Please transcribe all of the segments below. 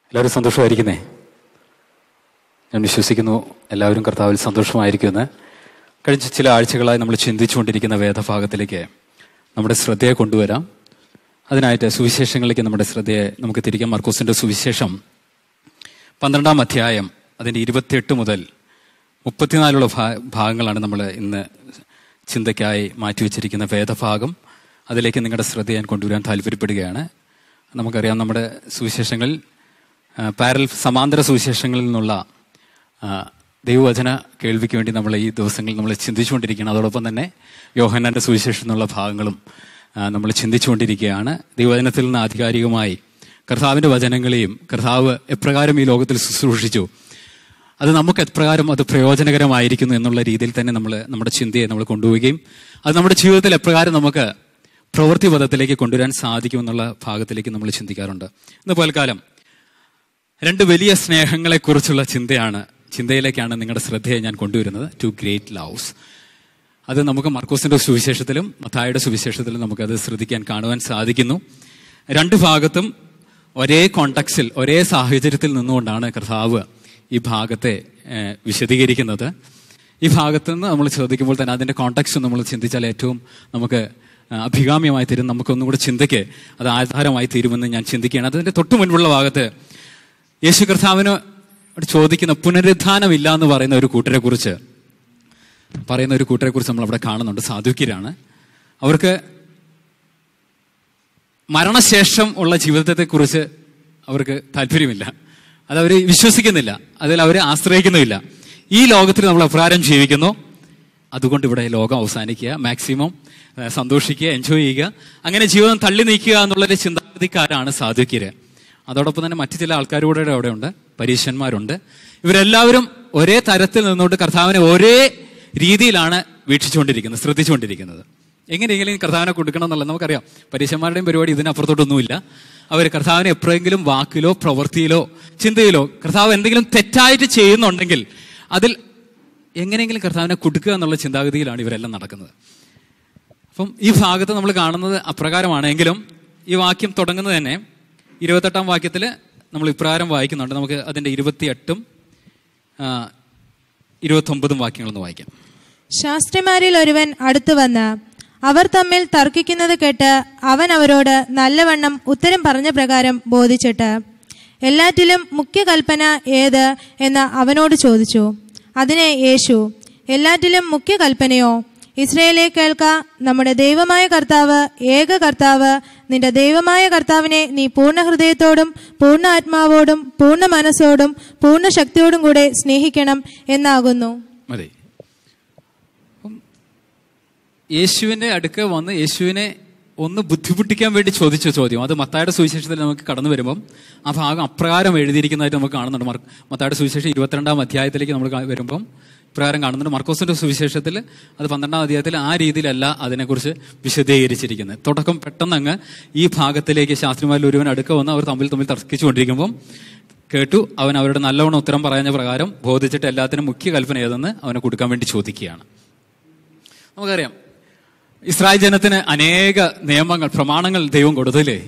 എല്ലാവരും സന്തോഷമായിരിക്കുന്നേ ഞാൻ വിശ്വസിക്കുന്നു എല്ലാവരും കർത്താവിൽ സന്തോഷമായിരിക്കുമെന്ന് കഴിഞ്ഞ ചില ആഴ്ചകളായി നമ്മൾ ചിന്തിച്ചുകൊണ്ടിരിക്കുന്ന വേദഭാഗത്തിലേക്ക് നമ്മുടെ ശ്രദ്ധയെ കൊണ്ടുവരാം അതിനായിട്ട് സുവിശേഷങ്ങളിലേക്ക് നമ്മുടെ ശ്രദ്ധയെ നമുക്ക് തിരിക്കാം മർക്കോസിന്റെ സുവിശേഷം പന്ത്രണ്ടാം അധ്യായം അതിൻ്റെ ഇരുപത്തിയെട്ട് മുതൽ മുപ്പത്തിനാലുള്ള ഭാ- ഭാഗങ്ങളാണ് നമ്മൾ ഇന്ന് ചിന്തയ്ക്കായി മാറ്റിവെച്ചിരിക്കുന്ന വേദഭാഗം അതിലേക്ക് നിങ്ങളുടെ ശ്രദ്ധ ഞാൻ കൊണ്ടുവരാൻ താല്പര്യപ്പെടുകയാണ് നമുക്കറിയാം നമ്മുടെ സുവിശേഷങ്ങളിൽ ആ, പാരൽ സമാന്തര സുവിശേഷങ്ങളിൽ നിന്നുള്ള ആ, ദൈവവചന കേൾവിക്ക് വേണ്ടി നമ്മൾ ഈ ദിവസങ്ങളിൽ നമ്മൾ ചിന്തിച്ചുകൊണ്ടിരിക്കുകയാണ് അതോടൊപ്പം തന്നെ യോഹന്നാന്റെ സുവിശേഷം എന്നുള്ള ഭാഗങ്ങളും ആ, നമ്മൾ ചിന്തിച്ചുകൊണ്ടിരിക്കുകയാണ് ദൈവവചനത്തിൽ നിന്ന് ആധികാരികമായി കർത്താവിന്റെ വചനങ്ങളെയും കർത്താവ് എപ്രകാരം ഈ ലോകത്തിൽ ശുശ്രൂഷിച്ചു അത് നമുക്ക് എപ്രകാരം അത് പ്രയോജനകരമായിരിക്കുന്നു എന്നുള്ള രീതിയിൽ തന്നെ നമ്മൾ നമ്മുടെ ചിന്തയെ നമ്മൾ കൊണ്ടുപോവുകയും അത് നമ്മുടെ ജീവിതത്തിൽ എപ്രകാരം നമുക്ക് പ്രവൃത്തി പദത്തിലേക്ക് കൊണ്ടുവരാൻ സാധിക്കും എന്നുള്ള ഭാഗത്തിലേക്ക് നമ്മൾ ചിന്തിക്കാറുണ്ട് ഇന്ന് പോൽക്കാലം രണ്ട് വലിയ സ്നേഹങ്ങളെക്കുറിച്ചുള്ള ചിന്തയാണ് ചിന്തയിലേക്കാണ് നിങ്ങളുടെ ശ്രദ്ധയെ ഞാൻ കൊണ്ടുവരുന്നത് ടു ഗ്രേറ്റ് ലവ്സ് അത് നമുക്ക് മർക്കോസിന്റെ സുവിശേഷത്തിലും മത്തായുടെ സുവിശേഷത്തിലും നമുക്കത് ശ്രദ്ധിക്കാൻ കാണുവാൻ സാധിക്കുന്നു രണ്ട് ഭാഗത്തും ഒരേ കോണ്ടക്സിൽ ഒരേ സാഹചര്യത്തിൽ നിന്നുകൊണ്ടാണ് കർത്താവ് ഈ ഭാഗത്തെ ഏഹ്, വിശദീകരിക്കുന്നത് ഈ ഭാഗത്ത് നിന്ന് നമ്മൾ ശ്രദ്ധിക്കുമ്പോൾ തന്നെ അതിന്റെ കോണ്ടക്സ്റ്റ് നമ്മൾ ചിന്തിച്ചാൽ ഏറ്റവും നമുക്ക് ആ, അഭികാമ്യമായി തീരും നമുക്കൊന്നും കൂടെ ചിന്തയ്ക്ക് അത് ആധാരമായി തീരുമെന്ന് ഞാൻ ചിന്തിക്കുകയാണ് അതിന്റെ തൊട്ടു മുൻപുള്ള ഭാഗത്ത് യേശു കർത്താവിന് ചോദിക്കുന്ന പുനരുദ്ധാനമില്ല എന്ന് പറയുന്ന ഒരു കൂട്ടരെ കുറിച്ച് പറയുന്ന ഒരു കൂട്ടരെ കുറിച്ച് നമ്മൾ അവിടെ കാണുന്നുണ്ട് സാധുക്യരാണ് അവർക്ക് മരണശേഷം ഉള്ള ജീവിതത്തെക്കുറിച്ച് അവർക്ക് താല്പര്യമില്ല അത് അവർ വിശ്വസിക്കുന്നില്ല അതിൽ അവർ ആശ്രയിക്കുന്നുമില്ല ഈ ലോകത്തിൽ നമ്മൾ അപ്രകാരം ജീവിക്കുന്നു അതുകൊണ്ട് ഇവിടെ ലോകം അവസാനിക്കുക മാക്സിമം ഏഹ്, സന്തോഷിക്കുക എൻജോയ് ചെയ്യുക അങ്ങനെ ജീവിതം തള്ളി നീക്കുക എന്നുള്ളൊരു ചിന്താഗതിക്കാരാണ് സാധുക്യര് അതോടൊപ്പം തന്നെ മറ്റു ചില ആൾക്കാർ കൂടെ അവിടെ ഉണ്ട് പരീക്ഷന്മാരുണ്ട് ഇവരെല്ലാവരും ഒരേ തരത്തിൽ നിന്നുകൊണ്ട് കർത്താവിനെ ഒരേ രീതിയിലാണ് വീക്ഷിച്ചുകൊണ്ടിരിക്കുന്നത് ശ്രദ്ധിച്ചുകൊണ്ടിരിക്കുന്നത് എങ്ങനെയെങ്കിലും ഈ കർത്താവിനെ കൊടുക്കണം എന്നുള്ളത് നമുക്കറിയാം പരീക്ഷന്മാരുടെയും പരിപാടി ഇതിനപ്പുറത്തോട്ടൊന്നുമില്ല അവർ കർത്താവിനെ എപ്പോഴെങ്കിലും വാക്കിലോ പ്രവൃത്തിയിലോ ചിന്തയിലോ കർത്താവ് എന്തെങ്കിലും തെറ്റായിട്ട് ചെയ്യുന്നുണ്ടെങ്കിൽ അതിൽ എങ്ങനെയെങ്കിലും കർത്താവിനെ കൊടുക്കുക എന്നുള്ള ചിന്താഗതിയിലാണ് ഇവരെല്ലാം നടക്കുന്നത് അപ്പം ഈ ഭാഗത്ത് നമ്മൾ കാണുന്നത് അപ്രകാരമാണെങ്കിലും ഈ വാക്യം തുടങ്ങുന്നത് തന്നെ ഇരുപത്തെട്ടാം വാക്യത്തിൽ നമ്മൾ ഇപ്രകാരം വായിക്കുന്നുണ്ട് നമുക്ക് അതിന്റെ ഇരുപത്തിയെട്ടും ആ, ഇരുപത്തൊമ്പതും വാക്യങ്ങളൊന്ന് വായിക്കാം ശാസ്ത്രിമാരിൽ ഒരുവൻ അടുത്തു വന്ന് അവർ തമ്മിൽ തർക്കിക്കുന്നത് കേട്ട് അവൻ അവരോട് നല്ലവണ്ണം ഉത്തരം പറഞ്ഞ പ്രകാരം ബോധിച്ചിട്ട് എല്ലാറ്റിലും മുഖ്യ കൽപ്പന ഏത് എന്ന് അവനോട് ചോദിച്ചു അതിനെ യേശു എല്ലാറ്റിലും മുഖ്യ കൽപ്പനയോ ഇസ്രയേലെ കേൾക്ക നമ്മുടെ ദൈവമായ കർത്താവ് ഏക കർത്താവ് നിന്റെ ദൈവമായ കർത്താവിനെ നീ പൂർണ്ണ ഹൃദയത്തോടും പൂർണ്ണ ആത്മാവോടും പൂർണ്ണ മനസ്സോടും പൂർണ്ണ ശക്തിയോടും കൂടെ സ്നേഹിക്കണം എന്നാകുന്നു മതി അപ്പം യേശുവിന്റെ അടുക്ക വന്ന് യേശുവിനെ ഒന്ന് ബുദ്ധിമുട്ടിക്കാൻ വേണ്ടി ചോദിച്ച ചോദ്യം അത് മത്തായുടെ സുവിശേഷത്തിൽ നമുക്ക് കടന്നു വരുമ്പം ആ ഭാഗം അപ്രകാരം എഴുതിയിരിക്കുന്നതായിട്ട് നമുക്ക് കാണുന്നുണ്ട് മർ- മത്തായുടെ സുവിശേഷം ഇരുപത്തിരണ്ടാം അധ്യായത്തിലേക്ക് നമ്മൾ കാ- വരുമ്പം ഇപ്രകാരം കാണുന്നുണ്ട് മർക്കോസിന്റെ സുവിശേഷത്തിൽ അത് പന്ത്രണ്ടാം അധ്യായത്തിൽ ആ രീതിയിലല്ല അതിനെക്കുറിച്ച് വിശദീകരിച്ചിരിക്കുന്നത് തുടക്കം പെട്ടെന്ന് അങ്ങ് ഈ ഭാഗത്തിലേക്ക് ശാസ്ത്രിമാരിൽ ഒരുവൻ അടുക്ക വന്ന് അവർ തമ്മിൽ തമ്മിൽ തർക്കിച്ചുകൊണ്ടിരിക്കുമ്പം കേട്ടു അവൻ അവരുടെ നല്ലവണ്ണം ഉത്തരം പറഞ്ഞ പ്രകാരം ബോധിച്ചിട്ട് എല്ലാത്തിനും മുഖ്യ കൽപ്പന ഏതെന്ന് അവനെ കൊടുക്കാൻ വേണ്ടി ചോദിക്കുകയാണ് നമുക്കറിയാം ഇസ്രായേൽ ജനത്തിന് അനേക നിയമങ്ങൾ പ്രമാണങ്ങൾ ദൈവം കൊടുത്തില്ലേ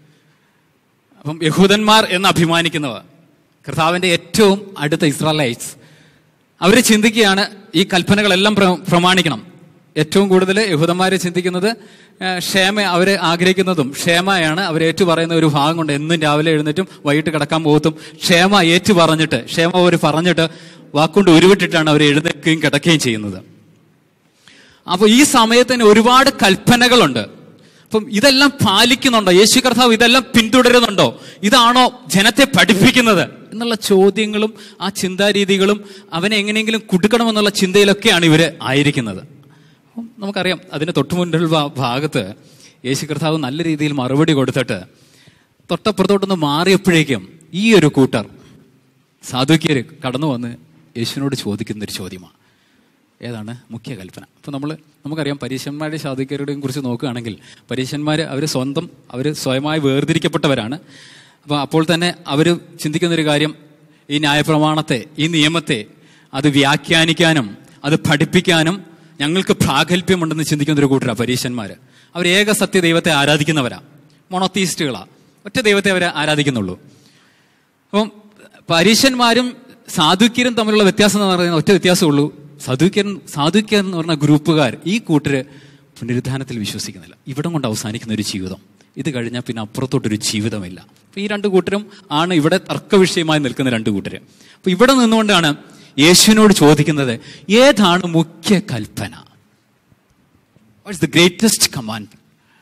അപ്പം യഹൂദന്മാർ എന്ന് അഭിമാനിക്കുന്നവർ കർത്താവിന്റെ ഏറ്റവും അടുത്ത ഇസ്രാലൈറ്റ്സ് അവർ ചിന്തിക്കുകയാണ് ഈ കൽപ്പനകളെല്ലാം പ്ര- പ്രമാണിക്കണം ഏറ്റവും കൂടുതൽ യഹൂദന്മാരെ ചിന്തിക്കുന്നത് ആ, ക്ഷേമ അവർ ആഗ്രഹിക്കുന്നതും ക്ഷേമയാണ് അവർ ഏറ്റു പറയുന്ന ഒരു ഭാഗം കൊണ്ട് എന്നും രാവിലെ എഴുന്നേറ്റും വൈകിട്ട് കിടക്കാൻ പോകത്തും ക്ഷേമ ഏറ്റു പറഞ്ഞിട്ട് ക്ഷേമ അവർ പറഞ്ഞിട്ട് വാക്കുകൊണ്ട് ഉരുവിട്ടിട്ടാണ് അവർ എഴുന്നേൽക്കുകയും കിടക്കുകയും ചെയ്യുന്നത് അപ്പൊ ഈ സമയത്തിന് ഒരുപാട് കൽപ്പനകളുണ്ട് അപ്പം ഇതെല്ലാം പാലിക്കുന്നുണ്ടോ യേശു കർത്താവ് ഇതെല്ലാം പിന്തുടരുന്നുണ്ടോ ഇതാണോ ജനത്തെ പഠിപ്പിക്കുന്നത് എന്നുള്ള ചോദ്യങ്ങളും ആ ചിന്താരീതികളും അവനെ എങ്ങനെയെങ്കിലും കുടുക്കണമെന്നുള്ള ചിന്തയിലൊക്കെയാണ് ഇവര് ആയിരിക്കുന്നത് അപ്പം നമുക്കറിയാം അതിന് തൊട്ടു മുൻപുള്ള ഭാഗത്ത് യേശു കർത്താവ് നല്ല രീതിയിൽ മറുപടി കൊടുത്തിട്ട് തൊട്ടപ്പുറത്തോട്ടൊന്ന് മാറിയപ്പോഴേക്കും ഈ ഒരു കൂട്ടർ സാധുക്യര് കടന്നു വന്ന് യേശുവിനോട് ചോദിക്കുന്ന ഒരു ചോദ്യമാണ് ഏതാണ് മുഖ്യ കൽപ്പന അപ്പോൾ നമ്മൾ നമുക്കറിയാം പരീശന്മാരുടെ സാധുക്യരുടെയും കുറിച്ച് നോക്കുകയാണെങ്കിൽ പരീശന്മാർ അവർ സ്വന്തം അവർ സ്വയമായി വേർതിരിക്കപ്പെട്ടവരാണ് അപ്പോൾ അപ്പോൾ തന്നെ അവർ ചിന്തിക്കുന്നൊരു കാര്യം ഈ ന്യായപ്രമാണത്തെ ഈ നിയമത്തെ അത് വ്യാഖ്യാനിക്കാനും അത് പഠിപ്പിക്കാനും ഞങ്ങൾക്ക് പ്രാഗൽഭ്യമുണ്ടെന്ന് ചിന്തിക്കുന്ന ഒരു കൂട്ടരാ പരീശന്മാർ അവർ ഏക സത്യ ദൈവത്തെ ആരാധിക്കുന്നവരാ മൊണോത്തീസ്റ്റുകളാ ഒറ്റ ദൈവത്തെ അവർ ആരാധിക്കുന്നുള്ളൂ അപ്പം പരീശന്മാരും സാധുക്യരും തമ്മിലുള്ള വ്യത്യാസം എന്ന് പറയുന്ന ഒറ്റ വ്യത്യാസമുള്ളൂ സാധുക്യൻ സാധുക്യർ എന്ന് പറഞ്ഞ ഗ്രൂപ്പുകാർ ഈ കൂട്ടര് പുനരുദ്ധാനത്തിൽ വിശ്വസിക്കുന്നില്ല ഇവിടം കൊണ്ട് അവസാനിക്കുന്ന ഒരു ജീവിതം ഇത് കഴിഞ്ഞാൽ പിന്നെ അപ്പുറത്തോട്ടൊരു ജീവിതമില്ല അപ്പൊ ഈ രണ്ട് കൂട്ടരും ആണ് ഇവിടെ തർക്ക വിഷയമായി നിൽക്കുന്ന രണ്ട് കൂട്ടര് അപ്പൊ ഇവിടെ നിന്നുകൊണ്ടാണ് യേശുവിനോട് ചോദിക്കുന്നത് ഏതാണ് മുഖ്യ കൽപ്പന വാട്ട്സ് ദ ഗ്രേറ്റസ്റ്റ് കമാൻഡ്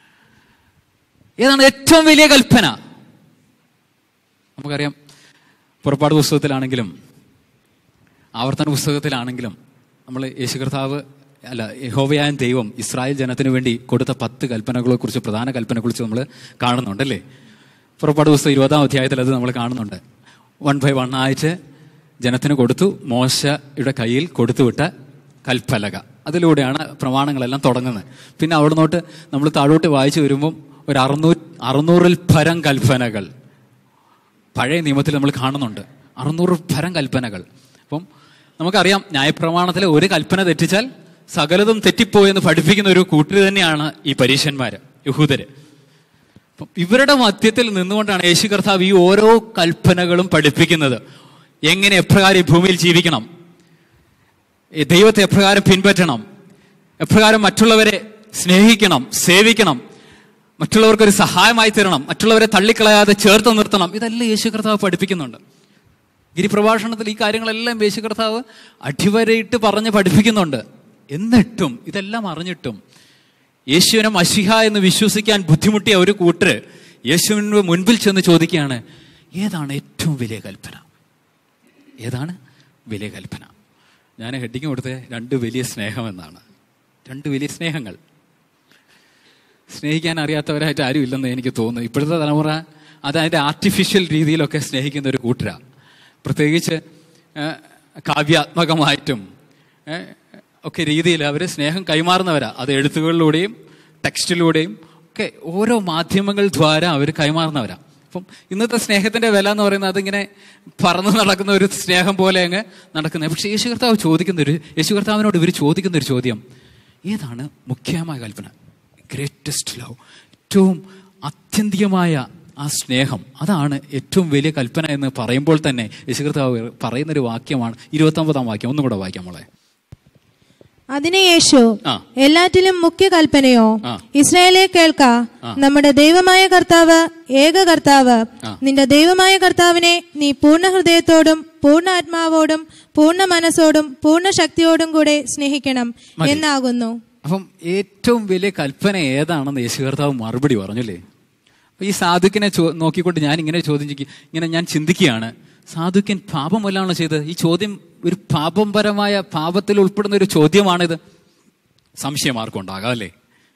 ഏതാണ് ഏറ്റവും വലിയ കൽപ്പന നമുക്കറിയാം പുറപ്പാട് പുസ്തകത്തിലാണെങ്കിലും ആവർത്തന പുസ്തകത്തിലാണെങ്കിലും നമ്മൾ യേശു കർത്താവ് അല്ല യഹോവയായ ദൈവം ഇസ്രായേൽ ജനത്തിന് വേണ്ടി കൊടുത്ത പത്ത് കൽപ്പനകളെ കുറിച്ച് പ്രധാന കൽപ്പനയെ കുറിച്ച് നമ്മൾ കാണുന്നുണ്ടല്ലേ പുറപ്പാട് പുസ്തകം ഇരുപതാം അധ്യായത്തിൽ അത് നമ്മൾ കാണുന്നുണ്ട് വൺ ബൈ വൺ ആയിട്ട് ജനത്തിന് കൊടുത്തു മോശയുടെ കയ്യിൽ കൊടുത്തുവിട്ട കൽപ്പലക അതിലൂടെയാണ് പ്രമാണങ്ങളെല്ലാം തുടങ്ങുന്നത് പിന്നെ അവിടെ നിന്നോട്ട് നമ്മൾ താഴോട്ട് വായിച്ചു വരുമ്പം ഒരു അറുന്നൂ അറുന്നൂറിൽ പരം കൽപ്പനകൾ പഴയ നിയമത്തിൽ നമ്മൾ കാണുന്നുണ്ട് അറുന്നൂറ് പരം കൽപ്പനകൾ അപ്പം നമുക്കറിയാം ന്യായപ്രമാണത്തിലെ ഒരു കൽപ്പന തെറ്റിച്ചാൽ സകലതും തെറ്റിപ്പോയെന്ന് പഠിപ്പിക്കുന്ന ഒരു കൂട്ടര് തന്നെയാണ് ഈ പരീശന്മാര് യഹൂദര് അപ്പം ഇവരുടെ മധ്യത്തിൽ നിന്നുകൊണ്ടാണ് യേശു കർത്താവ് ഈ ഓരോ കൽപ്പനകളും പഠിപ്പിക്കുന്നത് എങ്ങനെ എപ്രകാരം ഈ ഭൂമിയിൽ ജീവിക്കണം ഈ ദൈവത്തെ എപ്രകാരം പിൻപറ്റണം എപ്രകാരം മറ്റുള്ളവരെ സ്നേഹിക്കണം സേവിക്കണം മറ്റുള്ളവർക്കൊരു സഹായമായി തരണം മറ്റുള്ളവരെ തള്ളിക്കളയാതെ ചേർത്ത് നിർത്തണം ഇതെല്ലാം യേശു കർത്താവ് പഠിപ്പിക്കുന്നുണ്ട് ഗിരിപ്രഭാഷണത്തിൽ ഈ കാര്യങ്ങളെല്ലാം യേശു കർത്താവ് അടിവരയിട്ട് പറഞ്ഞ് പഠിപ്പിക്കുന്നുണ്ട് എന്നിട്ടും ഇതെല്ലാം അറിഞ്ഞിട്ടും യേശുവിനെ മഷിഹ എന്ന് വിശ്വസിക്കാൻ ബുദ്ധിമുട്ടിയ ഒരു കൂട്ടര് യേശുവിന് മുൻപിൽ ചെന്ന് ചോദിക്കുകയാണ് ഏതാണ് ഏറ്റവും വലിയ കൽപ്പന ഏതാണ് വലിയ കൽപ്പന ഞാൻ ഹെഡിങ് കൊടുത്ത രണ്ട് വലിയ സ്നേഹം എന്നാണ് രണ്ട് വലിയ സ്നേഹങ്ങൾ സ്നേഹിക്കാൻ അറിയാത്തവരായിട്ട് ആരും ഇല്ലെന്ന് എനിക്ക് തോന്നുന്നു ഇപ്പോഴത്തെ തലമുറ അത് അതിൻ്റെ ആർട്ടിഫിഷ്യൽ രീതിയിലൊക്കെ സ്നേഹിക്കുന്ന ഒരു കൂട്ടരാ പ്രത്യേകിച്ച് ആ, കാവ്യാത്മകമായിട്ടും ഏ, ഒക്കെ രീതിയിൽ അവർ സ്നേഹം കൈമാറുന്നവരാ അത് എഴുത്തുകളിലൂടെയും ടെക്സ്റ്റിലൂടെയും ഒക്കെ ഓരോ മാധ്യമങ്ങൾ ദ്വാര അവർ കൈമാറുന്നവരാ അപ്പം ഇന്നത്തെ സ്നേഹത്തിന്റെ വില എന്ന് പറയുന്നത് അതിങ്ങനെ പറന്നു നടക്കുന്ന ഒരു സ്നേഹം പോലെ അങ്ങ് നടക്കുന്നത് പക്ഷെ യേശു കർത്താവ് ചോദിക്കുന്ന ഒരു യേശു കർത്താവിനോട് ഇവർ ചോദിക്കുന്ന ഒരു ചോദ്യം ഏതാണ് മുഖ്യമായ കൽപ്പന ഗ്രേറ്റസ്റ്റ് ലവ് ഏറ്റവും ആത്യന്തികമായ ആ സ്നേഹം അതാണ് ഏറ്റവും വലിയ കൽപ്പന എന്ന് പറയുമ്പോൾ തന്നെ യേശു കർത്താവ് പറയുന്നൊരു വാക്യമാണ് ഇരുപത്തൊമ്പതാം വാക്യം ഒന്നും കൂടെ വായിക്കാം മോളെ അതിന് യേശു ആ. എല്ലാറ്റിലും മുഖ്യ കൽപ്പനയോ ആ. ഇസ്രായേലെ കേൾക്ക ആ. നമ്മുടെ ദൈവമായ കർത്താവ് ഏക കർത്താവ് ആ. നിന്റെ ദൈവമായ കർത്താവിനെ നീ പൂർണ്ണ ഹൃദയത്തോടും പൂർണ്ണ ആത്മാവോടും പൂർണ്ണ മനസ്സോടും പൂർണ്ണ ശക്തിയോടും കൂടെ സ്നേഹിക്കണം മതി. എന്നാകുന്നു അപ്പം ഏറ്റവും വലിയ കൽപ്പന ഏതാണെന്ന് യേശു കർത്താവ് മറുപടി പറഞ്ഞല്ലേ അപ്പൊ ഈ സാധുക്കിനെ ചോ- നോക്കിക്കൊണ്ട് ഞാൻ ഇങ്ങനെ ചോദ്യം ചെയ്യ- ഇങ്ങനെ ഞാൻ ചിന്തിക്കുകയാണ് സാധുക്കൻ പാപം വല്ലാണോ ചെയ്തത് ഈ ചോദ്യം ഒരു പാപംപരമായ പാപത്തിൽ ഉൾപ്പെടുന്ന ഒരു ചോദ്യമാണിത് സംശയം ആർക്കും ഉണ്ടാകാം അല്ലേ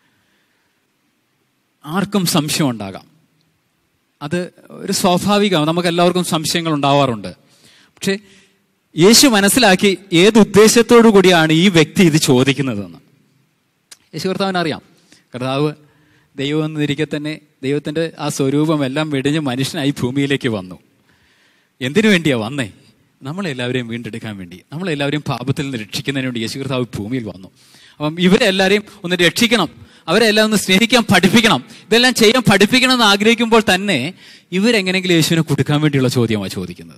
ആർക്കും സംശയം ഉണ്ടാകാം അത് ഒരു സ്വാഭാവികമാണ് നമുക്ക് എല്ലാവർക്കും സംശയങ്ങൾ ഉണ്ടാവാറുണ്ട് പക്ഷെ യേശു മനസ്സിലാക്കി ഏത് ഉദ്ദേശത്തോടു കൂടിയാണ് ഈ വ്യക്തി ഇത് ചോദിക്കുന്നതെന്ന് യേശു കർത്താവിന് അറിയാം കർത്താവ് ദൈവം എന്നിരിക്കെ തന്നെ ദൈവത്തിന്റെ ആ സ്വരൂപം എല്ലാം വെടിഞ്ഞ് മനുഷ്യനായി ഭൂമിയിലേക്ക് വന്നു എന്തിനു വേണ്ടിയാ വന്നേ നമ്മളെല്ലാവരെയും വീണ്ടെടുക്കാൻ വേണ്ടി നമ്മളെല്ലാവരെയും പാപത്തിൽ നിന്ന് രക്ഷിക്കുന്നതിന് വേണ്ടി യേശു കർത്താവ് ഭൂമിയിൽ വന്നു അപ്പം ഇവരെല്ലാവരെയും ഒന്ന് രക്ഷിക്കണം അവരെല്ലാം ഒന്ന് സ്നേഹിക്കാൻ പഠിപ്പിക്കണം ഇതെല്ലാം ചെയ്യാൻ പഠിപ്പിക്കണം എന്ന് ആഗ്രഹിക്കുമ്പോൾ തന്നെ ഇവരെങ്ങനെങ്കിലും യേശുവിനെ കൊടുക്കാൻ വേണ്ടിയുള്ള ചോദ്യമാണ് ചോദിക്കുന്നത്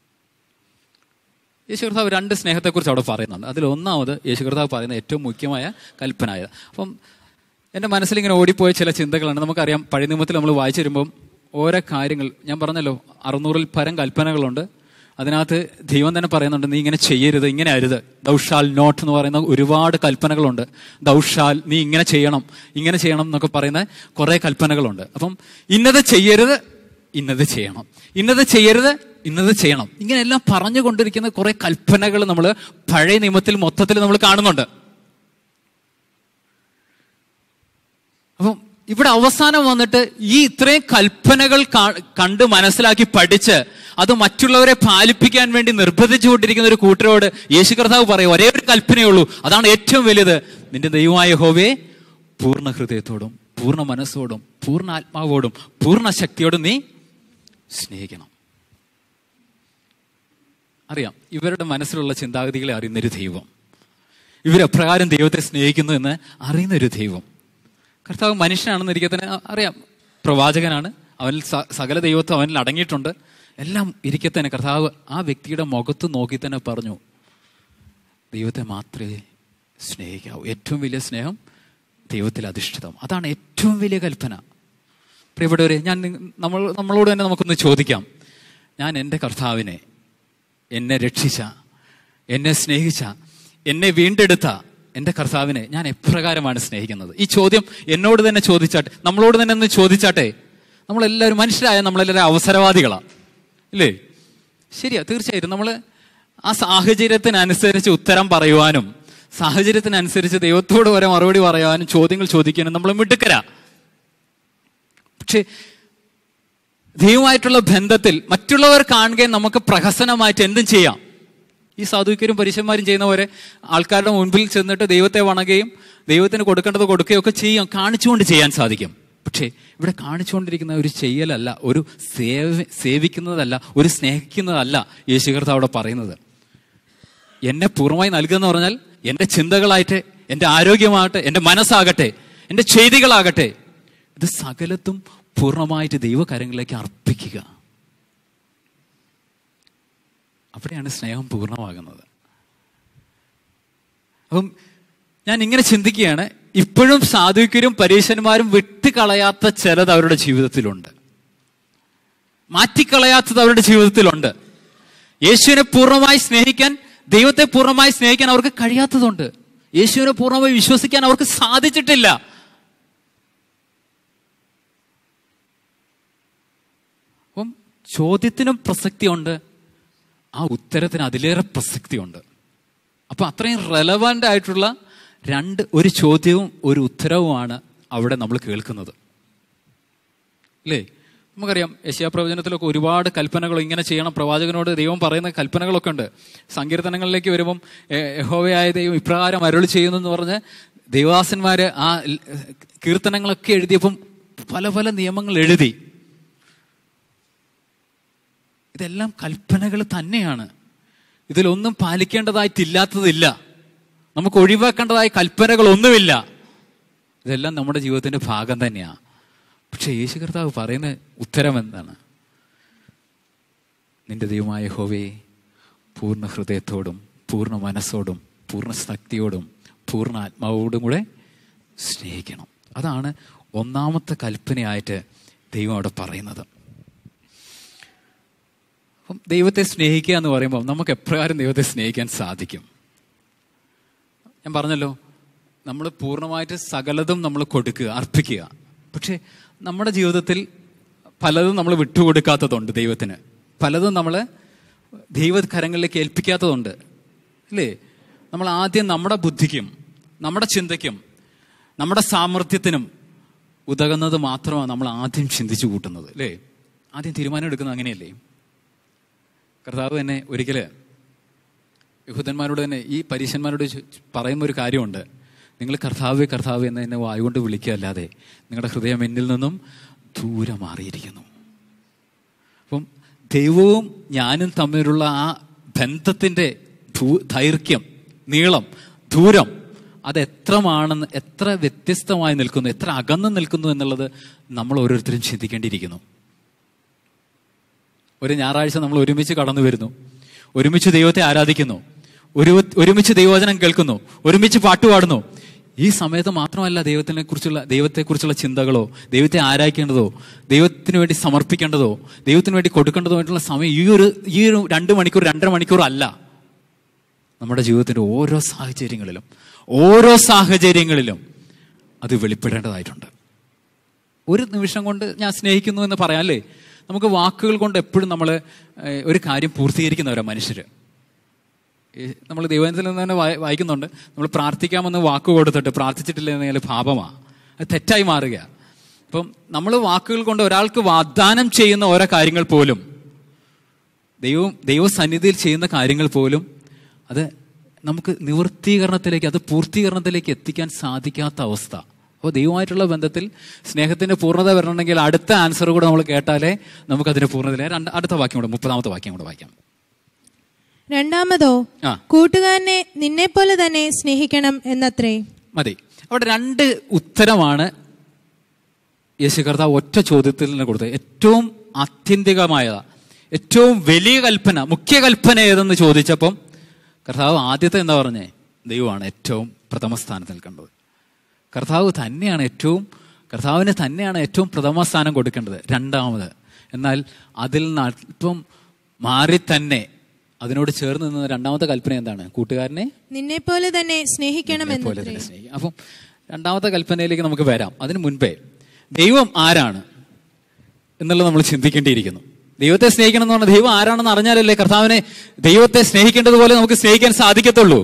യേശു കർത്താവ് രണ്ട് സ്നേഹത്തെക്കുറിച്ച് അവിടെ പറയുന്നുണ്ട് അതിൽ ഒന്നാമത് യേശു കർത്താവ് പറയുന്ന ഏറ്റവും മുഖ്യമായ കൽപ്പനായത് അപ്പം എൻ്റെ മനസ്സിൽ ഇങ്ങനെ ഓടിപ്പോയ ചില ചിന്തകളാണ് നമുക്കറിയാം പഴയ നിയമത്തിൽ നമ്മൾ വായിച്ചു വരുമ്പം ഓരോ കാര്യങ്ങൾ ഞാൻ പറഞ്ഞല്ലോ അറുന്നൂറിൽ പരം കൽപ്പനകളുണ്ട് അതിനകത്ത് ദൈവം തന്നെ പറയുന്നുണ്ട് നീ ഇങ്ങനെ ചെയ്യരുത് ഇങ്ങനെ അരുത് ദൗഷാൽ നോട്ട് എന്ന് പറയുന്ന ഒരുപാട് കൽപ്പനകളുണ്ട് ദൗഷാൽ നീ ഇങ്ങനെ ചെയ്യണം ഇങ്ങനെ ചെയ്യണം എന്നൊക്കെ പറയുന്ന കുറെ കൽപ്പനകളുണ്ട് അപ്പം ഇന്നത് ചെയ്യരുത് ഇന്നത് ചെയ്യണം ഇന്നത് ചെയ്യരുത് ഇന്നത് ചെയ്യണം ഇങ്ങനെയെല്ലാം പറഞ്ഞുകൊണ്ടിരിക്കുന്ന കുറെ കൽപ്പനകൾ നമ്മൾ പഴയ നിയമത്തിൽ മൊത്തത്തിൽ നമ്മൾ കാണുന്നുണ്ട് അപ്പം ഇവിടെ അവസാനം വന്നിട്ട് ഈ ഇത്രയും കൽപ്പനകൾ കാ- കണ്ട് മനസ്സിലാക്കി പഠിച്ച് അത് മറ്റുള്ളവരെ പാലിപ്പിക്കാൻ വേണ്ടി നിർബന്ധിച്ചുകൊണ്ടിരിക്കുന്ന ഒരു കൂട്ടരോട് യേശു കർത്താവ് പറയും ഒരേ ഒരു കൽപ്പനയേ ഉള്ളൂ അതാണ് ഏറ്റവും വലുത് നിന്റെ ദൈവമായ ഹോവേ പൂർണ്ണ ഹൃദയത്തോടും പൂർണ്ണ മനസ്സോടും പൂർണ്ണ ആത്മാവോടും പൂർണ്ണ ശക്തിയോടും നീ സ്നേഹിക്കണം അറിയാം ഇവരുടെ മനസ്സിലുള്ള ചിന്താഗതികളെ അറിയുന്നൊരു ദൈവം ഇവരെപ്രകാരം ദൈവത്തെ സ്നേഹിക്കുന്നു എന്ന് അറിയുന്നൊരു ദൈവം കർത്താവ് മനുഷ്യനാണെന്ന് ഇരിക്കത്തിന് അറിയാം പ്രവാചകനാണ് അവനിൽ സ- സകല ദൈവത്വം അവനിൽ അടങ്ങിയിട്ടുണ്ട് എല്ലാം ഇരിക്കെ തന്നെ കർത്താവ് ആ വ്യക്തിയുടെ മുഖത്ത് നോക്കി തന്നെ പറഞ്ഞു ദൈവത്തെ മാത്രമേ സ്നേഹിക്കാവൂ ഏറ്റവും വലിയ സ്നേഹം ദൈവത്തിൽ അധിഷ്ഠിതം അതാണ് ഏറ്റവും വലിയ കൽപ്പന പ്രിയപ്പെട്ടവരെ ഞാൻ നിങ്ങ- നമ്മൾ നമ്മളോട് തന്നെ നമുക്കൊന്ന് ചോദിക്കാം ഞാൻ എൻ്റെ കർത്താവിനെ എന്നെ രക്ഷിച്ച എന്നെ സ്നേഹിച്ച എന്നെ വീണ്ടെടുത്ത എൻ്റെ കർത്താവിനെ ഞാൻ എപ്രകാരമാണ് സ്നേഹിക്കുന്നത് ഈ ചോദ്യം എന്നോട് തന്നെ ചോദിച്ചാട്ടെ നമ്മളോട് തന്നെ ഒന്ന് ചോദിച്ചാട്ടെ നമ്മളെല്ലാവരും മനുഷ്യരായ നമ്മളെല്ലാവരും അവസരവാദികളാണ് ഇല്ലേ ശരിയാ തീർച്ചയായിട്ടും നമ്മൾ ആ സാഹചര്യത്തിനനുസരിച്ച് ഉത്തരം പറയുവാനും സാഹചര്യത്തിനനുസരിച്ച് ദൈവത്തോട് വരെ മറുപടി പറയാനും ചോദ്യങ്ങൾ ചോദിക്കാനും നമ്മൾ മിടുക്കരാ പക്ഷേ ദൈവമായിട്ടുള്ള ബന്ധത്തിൽ മറ്റുള്ളവർ കാണുകയും നമുക്ക് പ്രഹസനമായിട്ട് എന്തും ചെയ്യാം ഈ സാധുക്കരും പരീശന്മാരും ചെയ്യുന്ന പോലെ ആൾക്കാരുടെ മുൻപിൽ ചെന്നിട്ട് ദൈവത്തെ വണങ്ങുകയും ദൈവത്തിന് കൊടുക്കേണ്ടത് കൊടുക്കുകയും ഒക്കെ ചെയ്യാം കാണിച്ചുകൊണ്ട് ചെയ്യാൻ സാധിക്കും പക്ഷേ ഇവിടെ കാണിച്ചുകൊണ്ടിരിക്കുന്ന ഒരു ചെയ്യലല്ല ഒരു സേവ സേവിക്കുന്നതല്ല ഒരു സ്നേഹിക്കുന്നതല്ല യേശു കർത്താവ് അവിടെ പറയുന്നത് എന്നെ പൂർണ്ണമായി നൽകുക എന്ന് പറഞ്ഞാൽ എൻ്റെ ചിന്തകളായിട്ട് എൻ്റെ ആരോഗ്യമാകട്ടെ എൻ്റെ മനസ്സാകട്ടെ എൻ്റെ ചെയ്തികളാകട്ടെ ഇത് സകലത്തും പൂർണ്ണമായിട്ട് ദൈവകരങ്ങളിലേക്ക് അർപ്പിക്കുക അവിടെയാണ് സ്നേഹം പൂർണ്ണമാകുന്നത് അപ്പം ഞാൻ ഇങ്ങനെ ചിന്തിക്കുകയാണ് ഇപ്പോഴും സാധുക്കരും പരീശന്മാരും വിട്ടുകളയാത്ത ചിലത് അവരുടെ ജീവിതത്തിലുണ്ട് മാറ്റിക്കളയാത്തത് അവരുടെ ജീവിതത്തിലുണ്ട് യേശുവിനെ പൂർണ്ണമായി സ്നേഹിക്കാൻ ദൈവത്തെ പൂർണ്ണമായി സ്നേഹിക്കാൻ അവർക്ക് കഴിയാത്തതുണ്ട് യേശുവിനെ പൂർണ്ണമായി വിശ്വസിക്കാൻ അവർക്ക് സാധിച്ചിട്ടില്ല അപ്പം ചോദ്യത്തിനും പ്രസക്തിയുണ്ട് ആ ഉത്തരത്തിന് അതിലേറെ പ്രസക്തിയുണ്ട് അപ്പൊ അത്രയും റെലവൻ്റ് ആയിട്ടുള്ള രണ്ട് ഒരു ചോദ്യവും ഒരു ഉത്തരവുമാണ് അവിടെ നമ്മൾ കേൾക്കുന്നത് അല്ലേ നമുക്കറിയാം യശയാ പ്രവചനത്തിലൊക്കെ ഒരുപാട് കൽപ്പനകൾ ഇങ്ങനെ ചെയ്യണം പ്രവാചകനോട് ദൈവം പറയുന്ന കൽപ്പനകളൊക്കെ ഉണ്ട് സങ്കീർത്തനങ്ങളിലേക്ക് വരുമ്പം "യ- യഹോവയായ ദൈവം ഇപ്രകാരം അരുൾ ചെയ്യുന്നു എന്ന് പറഞ്ഞ് ദൈവദാസന്മാര് ആ ൽ- കീർത്തനങ്ങളൊക്കെ എഴുതിയപ്പം പല പല നിയമങ്ങൾ എഴുതി ഇതെല്ലാം കൽപ്പനകൾ തന്നെയാണ് ഇതിലൊന്നും പാലിക്കേണ്ടതായിട്ടില്ലാത്തതില്ല നമുക്ക് ഒഴിവാക്കേണ്ടതായ കൽപ്പനകളൊന്നുമില്ല ഇതെല്ലാം നമ്മുടെ ജീവിതത്തിന്റെ ഭാഗം തന്നെയാണ് പക്ഷെ യേശു കർത്താവ് പറയുന്ന ഉത്തരം എന്താണ് നിന്റെ ദൈവമായ ഹോവേ പൂർണ്ണ ഹൃദയത്തോടും പൂർണ്ണ മനസ്സോടും പൂർണ്ണ ശക്തിയോടും പൂർണ്ണ ആത്മാവോടും കൂടെ സ്നേഹിക്കണം അതാണ് ഒന്നാമത്തെ കൽപ്പനയായിട്ട് ദൈവം അവിടെ പറയുന്നത് അപ്പം ദൈവത്തെ സ്നേഹിക്കുക എന്ന് പറയുമ്പോൾ നമുക്ക് എപ്രകാരം ദൈവത്തെ സ്നേഹിക്കാൻ സാധിക്കും ഞാൻ പറഞ്ഞല്ലോ നമ്മൾ പൂർണ്ണമായിട്ട് സകലതും നമ്മൾ കൊടുക്കുക അർപ്പിക്കുക പക്ഷേ നമ്മുടെ ജീവിതത്തിൽ പലതും നമ്മൾ വിട്ടുകൊടുക്കാത്തതുണ്ട് ദൈവത്തിന് പലതും നമ്മൾ ദൈവകരങ്ങളിലേക്ക് ഏൽപ്പിക്കാത്തതുണ്ട് അല്ലേ നമ്മൾ ആദ്യം നമ്മുടെ ബുദ്ധിക്കും നമ്മുടെ ചിന്തയ്ക്കും നമ്മുടെ സാമർഥ്യത്തിനും ഉതകുന്നത് മാത്രമാണ് നമ്മൾ ആദ്യം ചിന്തിച്ചു കൂട്ടുന്നത് അല്ലേ ആദ്യം തീരുമാനം എടുക്കുന്നത് അങ്ങനെയല്ലേ കർത്താവ് തന്നെ ഒരിക്കല് യഹൂദന്മാരോട് തന്നെ ഈ പരീശന്മാരോട് ചോ- പറയുന്ന ഒരു കാര്യമുണ്ട് നിങ്ങൾ കർത്താവ് കർത്താവ് എന്ന് എന്നെ വായുകൊണ്ട് വിളിക്കുക അല്ലാതെ നിങ്ങളുടെ ഹൃദയം എന്നിൽ നിന്നും ദൂരെ മാറിയിരിക്കുന്നു അപ്പം ദൈവവും ഞാനും തമ്മിലുള്ള ആ ബന്ധത്തിൻ്റെ ദൂ- ദൈർഘ്യം നീളം ദൂരം അത് എത്രമാണെന്ന് എത്ര വ്യത്യസ്തമായി നിൽക്കുന്നു എത്ര അകന്നു നിൽക്കുന്നു എന്നുള്ളത് നമ്മൾ ഓരോരുത്തരും ചിന്തിക്കേണ്ടിയിരിക്കുന്നു ഒരു ഞായറാഴ്ച നമ്മൾ ഒരുമിച്ച് കടന്നു വരുന്നു ഒരുമിച്ച് ദൈവത്തെ ആരാധിക്കുന്നു ഒരു ഒരുമിച്ച് ദൈവവചനം കേൾക്കുന്നു ഒരുമിച്ച് പാട്ട് പാടുന്നു ഈ സമയത്ത് മാത്രമല്ല ദൈവത്തിനെ കുറിച്ചുള്ള ദൈവത്തെക്കുറിച്ചുള്ള ചിന്തകളോ ദൈവത്തെ ആരാധിക്കേണ്ടതോ ദൈവത്തിന് വേണ്ടി സമർപ്പിക്കേണ്ടതോ ദൈവത്തിന് വേണ്ടി കൊടുക്കേണ്ടതോ ആയിട്ടുള്ള സമയം ഈ ഒരു ഈ ഒരു രണ്ട് മണിക്കൂർ രണ്ടര മണിക്കൂർ അല്ല നമ്മുടെ ജീവിതത്തിന്റെ ഓരോ സാഹചര്യങ്ങളിലും ഓരോ സാഹചര്യങ്ങളിലും അത് വെളിപ്പെടേണ്ടതായിട്ടുണ്ട് ഒരു നിമിഷം കൊണ്ട് ഞാൻ സ്നേഹിക്കുന്നു എന്ന് പറയാം അല്ലേ നമുക്ക് വാക്കുകൾ കൊണ്ട് എപ്പോഴും നമ്മൾ ഒരു കാര്യം പൂർത്തീകരിക്കുന്നവരാ മനുഷ്യര് നമ്മൾ ദൈവത്തിൽ നിന്ന് തന്നെ വായി- വായിക്കുന്നുണ്ട് നമ്മൾ പ്രാർത്ഥിക്കാമെന്ന് വാക്ക് കൊടുത്തിട്ട് പ്രാർത്ഥിച്ചിട്ടില്ല എന്നാൽ പാപമാണ് അത് തെറ്റായി മാറുക അപ്പം നമ്മൾ വാക്കുകൾ കൊണ്ട് ഒരാൾക്ക് വാഗ്ദാനം ചെയ്യുന്ന ഓരോ കാര്യങ്ങൾ പോലും ദൈവം ദൈവസന്നിധിയിൽ ചെയ്യുന്ന കാര്യങ്ങൾ പോലും അത് നമുക്ക് നിവൃത്തീകരണത്തിലേക്ക് അത് പൂർത്തീകരണത്തിലേക്ക് എത്തിക്കാൻ സാധിക്കാത്ത അവസ്ഥ അപ്പോൾ ദൈവമായിട്ടുള്ള ബന്ധത്തിൽ സ്നേഹത്തിന്റെ പൂർണ്ണത വരണമെങ്കിൽ അടുത്ത ആൻസർ കൂടെ നമ്മൾ കേട്ടാലേ നമുക്ക് അതിന്റെ പൂർണ്ണതയിലെ രണ്ട് അടുത്ത വാക്യം കൂടെ മുപ്പതാമത്തെ വാക്യം കൂടെ വായിക്കാം രണ്ടാമതോ ആ കൂട്ടുകാരനെ നിന്നെപ്പോലെ തന്നെ സ്നേഹിക്കണം എന്നത്രേ മതി അവിടെ രണ്ട് ഉത്തരമാണ് യേശു കർത്താവ് ഒറ്റ ചോദ്യത്തിൽ നിന്ന് കൊടുത്തത് ഏറ്റവും ആത്യന്തികമായ ഏറ്റവും വലിയ കൽപ്പന മുഖ്യ കൽപ്പന ഏതെന്ന് ചോദിച്ചപ്പം കർത്താവ് ആദ്യത്തെ എന്താ പറഞ്ഞേ ദൈവമാണ് ഏറ്റവും പ്രഥമ സ്ഥാനത്ത് നിൽക്കേണ്ടത് കർത്താവ് തന്നെയാണ് ഏറ്റവും കർത്താവിന് തന്നെയാണ് ഏറ്റവും പ്രഥമ സ്ഥാനം കൊടുക്കേണ്ടത് രണ്ടാമത് എന്നാൽ അതിൽ നിന്ന് അല്പം മാറി തന്നെ അതിനോട് ചേർന്ന് നിന്ന രണ്ടാമത്തെ കൽപ്പന എന്താണ് കൂട്ടുകാരനെ നിന്നെ പോലെ തന്നെ പോലെ സ്നേഹിക്കണമെന്ന് തന്നെ സ്നേഹിക്കും അപ്പം രണ്ടാമത്തെ കൽപ്പനയിലേക്ക് നമുക്ക് വരാം അതിന് മുൻപേ ദൈവം ആരാണ് എന്നുള്ളത് നമ്മൾ ചിന്തിക്കേണ്ടിയിരിക്കുന്നു ദൈവത്തെ സ്നേഹിക്കണം എന്ന് പറഞ്ഞാൽ ദൈവം ആരാണെന്ന് അറിഞ്ഞാലല്ലേ കർത്താവിനെ ദൈവത്തെ സ്നേഹിക്കേണ്ടതുപോലെ നമുക്ക് സ്നേഹിക്കാൻ സാധിക്കത്തുള്ളൂ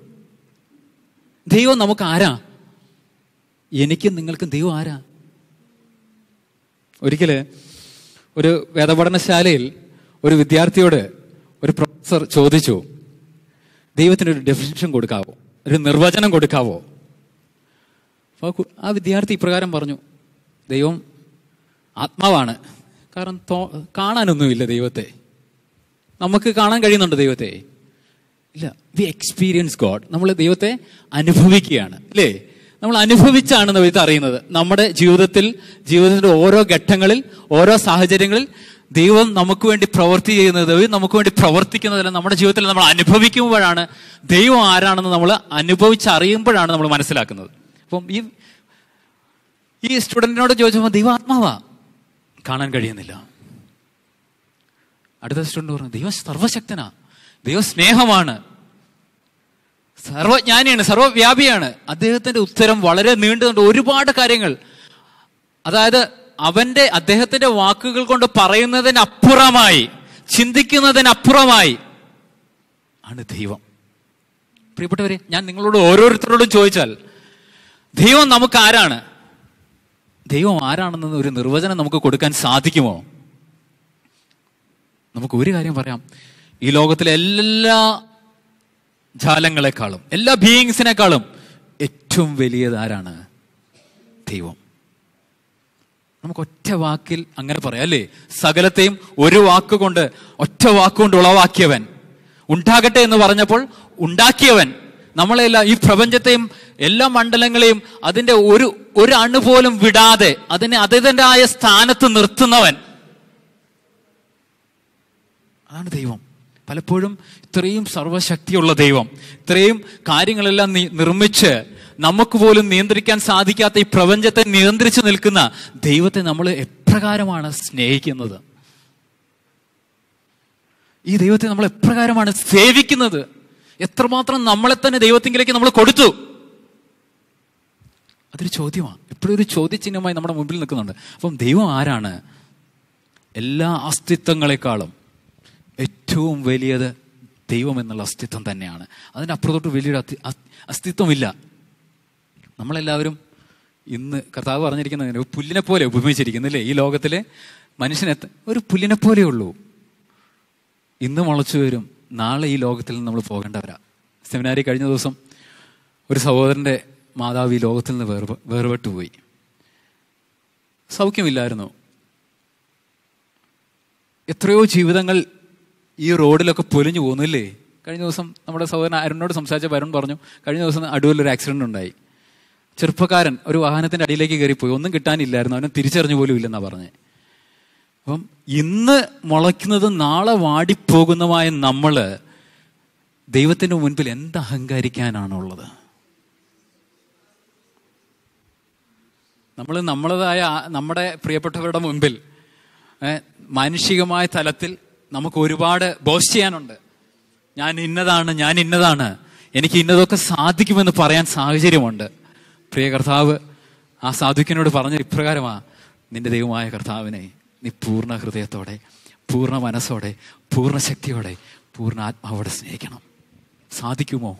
ദൈവം നമുക്ക് ആരാ എനിക്കും നിങ്ങൾക്കും ദൈവം ആരാ ഒരിക്കല് ഒരു വേദപഠനശാലയിൽ ഒരു വിദ്യാർത്ഥിയോട് ഒരു പ്രൊഫസർ ചോദിച്ചു ദൈവത്തിന് ഒരു ഡെഫിനിഷൻ കൊടുക്കാവോ ഒരു നിർവചനം കൊടുക്കാവോ അപ്പോൾ കു- ആ വിദ്യാർത്ഥി ഇപ്രകാരം പറഞ്ഞു ദൈവം ആത്മാവാണ് കാരണം തോ- കാണാനൊന്നുമില്ല ദൈവത്തെ നമുക്ക് കാണാൻ കഴിയുന്നുണ്ട് ദൈവത്തെ ഇല്ല വി എക്സ്പീരിയൻസ് ഗോഡ് നമ്മൾ ദൈവത്തെ അനുഭവിക്കുകയാണ് അല്ലേ നമ്മൾ അനുഭവിച്ചാണ് ദൈവത്തെ അറിയുന്നത് നമ്മുടെ ജീവിതത്തിൽ ജീവിതത്തിന്റെ ഓരോ ഘട്ടങ്ങളിൽ ഓരോ സാഹചര്യങ്ങളിൽ ദൈവം നമുക്ക് വേണ്ടി പ്രവർത്തി ചെയ്യുന്നത് ദൈവം നമുക്ക് വേണ്ടി പ്രവർത്തിക്കുന്നതെല്ലാം നമ്മുടെ ജീവിതത്തിൽ നമ്മൾ അനുഭവിക്കുമ്പോഴാണ് ദൈവം ആരാണെന്ന് നമ്മൾ അനുഭവിച്ചറിയുമ്പോഴാണ് നമ്മൾ മനസ്സിലാക്കുന്നത് അപ്പം ഈ ഈ സ്റ്റുഡന്റിനോട് ചോദിച്ചപ്പോൾ ദൈവം ആത്മാവാ കാണാൻ കഴിയുന്നില്ല അടുത്ത സ്റ്റുഡന്റ് പറഞ്ഞു ദൈവം സർവശക്തനാ ദൈവം സ്നേഹമാണ് സർവജ്ഞാനിയാണ് സർവവ്യാപിയാണ് അദ്ദേഹത്തിന്റെ ഉത്തരം വളരെ നീണ്ടുകൊണ്ട് ഒരുപാട് കാര്യങ്ങൾ അതായത് അവന്റെ അദ്ദേഹത്തിന്റെ വാക്കുകൾ കൊണ്ട് പറയുന്നതിനപ്പുറമായി ചിന്തിക്കുന്നതിനപ്പുറമായി ആണ് ദൈവം പ്രിയപ്പെട്ടവരെ ഞാൻ നിങ്ങളോട് ഓരോരുത്തരോടും ചോദിച്ചാൽ ദൈവം നമുക്ക് ആരാണ് ദൈവം ആരാണെന്ന് ഒരു നിർവചനം നമുക്ക് കൊടുക്കാൻ സാധിക്കുമോ നമുക്ക് ഒരു കാര്യം പറയാം ഈ ലോകത്തിലെ എല്ലാ ജാലങ്ങളെക്കാളും എല്ലാ ബീയിങ്സിനേക്കാളും ഏറ്റവും വലിയത് ആരാണ് ദൈവം നമുക്ക് ഒറ്റ വാക്കിൽ അങ്ങനെ പറയാം അല്ലേ സകലത്തെയും ഒരു വാക്കുകൊണ്ട് ഒറ്റ വാക്കുകൊണ്ട് ഉളവാക്കിയവൻ ഉണ്ടാകട്ടെ എന്ന് പറഞ്ഞപ്പോൾ ഉണ്ടാക്കിയവൻ നമ്മളെല്ലാം ഈ പ്രപഞ്ചത്തെയും എല്ലാ മണ്ഡലങ്ങളെയും അതിന്റെ ഒരു ഒരു അണു പോലും വിടാതെ അതിനെ അതിൻ്റെതായ സ്ഥാനത്ത് നിർത്തുന്നവൻ അതാണ് ദൈവം പലപ്പോഴും ഇത്രയും സർവശക്തിയുള്ള ദൈവം ഇത്രയും കാര്യങ്ങളെല്ലാം നി- നിർമ്മിച്ച് നമുക്ക് പോലും നിയന്ത്രിക്കാൻ സാധിക്കാത്ത ഈ പ്രപഞ്ചത്തെ നിയന്ത്രിച്ചു നിൽക്കുന്ന ദൈവത്തെ നമ്മൾ എപ്രകാരമാണ് സ്നേഹിക്കുന്നത് ഈ ദൈവത്തെ നമ്മൾ എപ്രകാരമാണ് സേവിക്കുന്നത് എത്രമാത്രം നമ്മളെ തന്നെ ദൈവത്തിങ്കിലേക്ക് നമ്മൾ കൊടുത്തു അതൊരു ചോദ്യമാണ് എപ്പോഴും ഒരു ചോദ്യചിഹ്നമായി നമ്മുടെ മുമ്പിൽ നിൽക്കുന്നുണ്ട് അപ്പം ദൈവം ആരാണ് എല്ലാ അസ്തിത്വങ്ങളെക്കാളും ഏറ്റവും വലിയത് ദൈവം എന്നുള്ള അസ്തിത്വം തന്നെയാണ് അതിൻ്റെ അപ്പുറത്തോട്ട് വലിയൊരു അത്തി- അസ്- അസ്തിത്വമില്ല നമ്മളെല്ലാവരും ഇന്ന് കർത്താവ് പറഞ്ഞിരിക്കുന്നത് ഒരു പുല്ലിനെ പോലെ ഉപമിച്ചിരിക്കുന്നില്ലേ ഈ ലോകത്തിലെ മനുഷ്യനെ ഒരു പുല്ലിനെ പോലെ ഉള്ളൂ ഇന്ന് മുളച്ചു വരും നാളെ ഈ ലോകത്തിൽ നിന്ന് നമ്മൾ പോകേണ്ടവരാ സെമിനാരി കഴിഞ്ഞ ദിവസം ഒരു സഹോദരന്റെ മാതാവ് ഈ ലോകത്തിൽ നിന്ന് വേർപെ വേർപെട്ടു പോയി സൗഖ്യമില്ലായിരുന്നു എത്രയോ ജീവിതങ്ങൾ ഈ റോഡിലൊക്കെ പൊലിഞ്ഞു പോകുന്നില്ലേ കഴിഞ്ഞ ദിവസം നമ്മുടെ സഹോദരൻ അരുണിനോട് സംസാരിച്ച വരുൺ പറഞ്ഞു കഴിഞ്ഞ ദിവസം അടൂരിൽ ഒരു ആക്സിഡന്റ് ഉണ്ടായി ചെറുപ്പക്കാരൻ ഒരു വാഹനത്തിന്റെ അടിയിലേക്ക് കയറിപ്പോയി ഒന്നും കിട്ടാനില്ലായിരുന്നു അവനെ തിരിച്ചറിഞ്ഞു പോലും ഇല്ലെന്നാ പറഞ്ഞേ അപ്പം ഇന്ന് മുളയ്ക്കുന്നത് നാളെ വാടിപ്പോകുന്നതുമായ നമ്മള് ദൈവത്തിന്റെ മുൻപിൽ എന്ത് അഹങ്കരിക്കാനാണുള്ളത് നമ്മൾ നമ്മളതായ ആ- നമ്മുടെ പ്രിയപ്പെട്ടവരുടെ മുൻപിൽ ഏ, മാനുഷികമായ തലത്തിൽ നമുക്ക് ഒരുപാട് ബോസ് ചെയ്യാനുണ്ട് ഞാൻ ഇന്നതാണ് ഞാൻ ഇന്നതാണ് എനിക്ക് ഇന്നതൊക്കെ സാധിക്കുമെന്ന് പറയാൻ സാഹചര്യമുണ്ട് പ്രിയ കർത്താവ് ആ സാധുക്കിനോട് പറഞ്ഞ ഇപ്രകാരമാ നിന്റെ ദൈവമായ കർത്താവിനെ നീ പൂർണ്ണ ഹൃദയത്തോടെ പൂർണ്ണ മനസ്സോടെ പൂർണ്ണ ശക്തിയോടെ പൂർണ്ണ ആത്മാവോടെ സ്നേഹിക്കണം സാധിക്കുമോ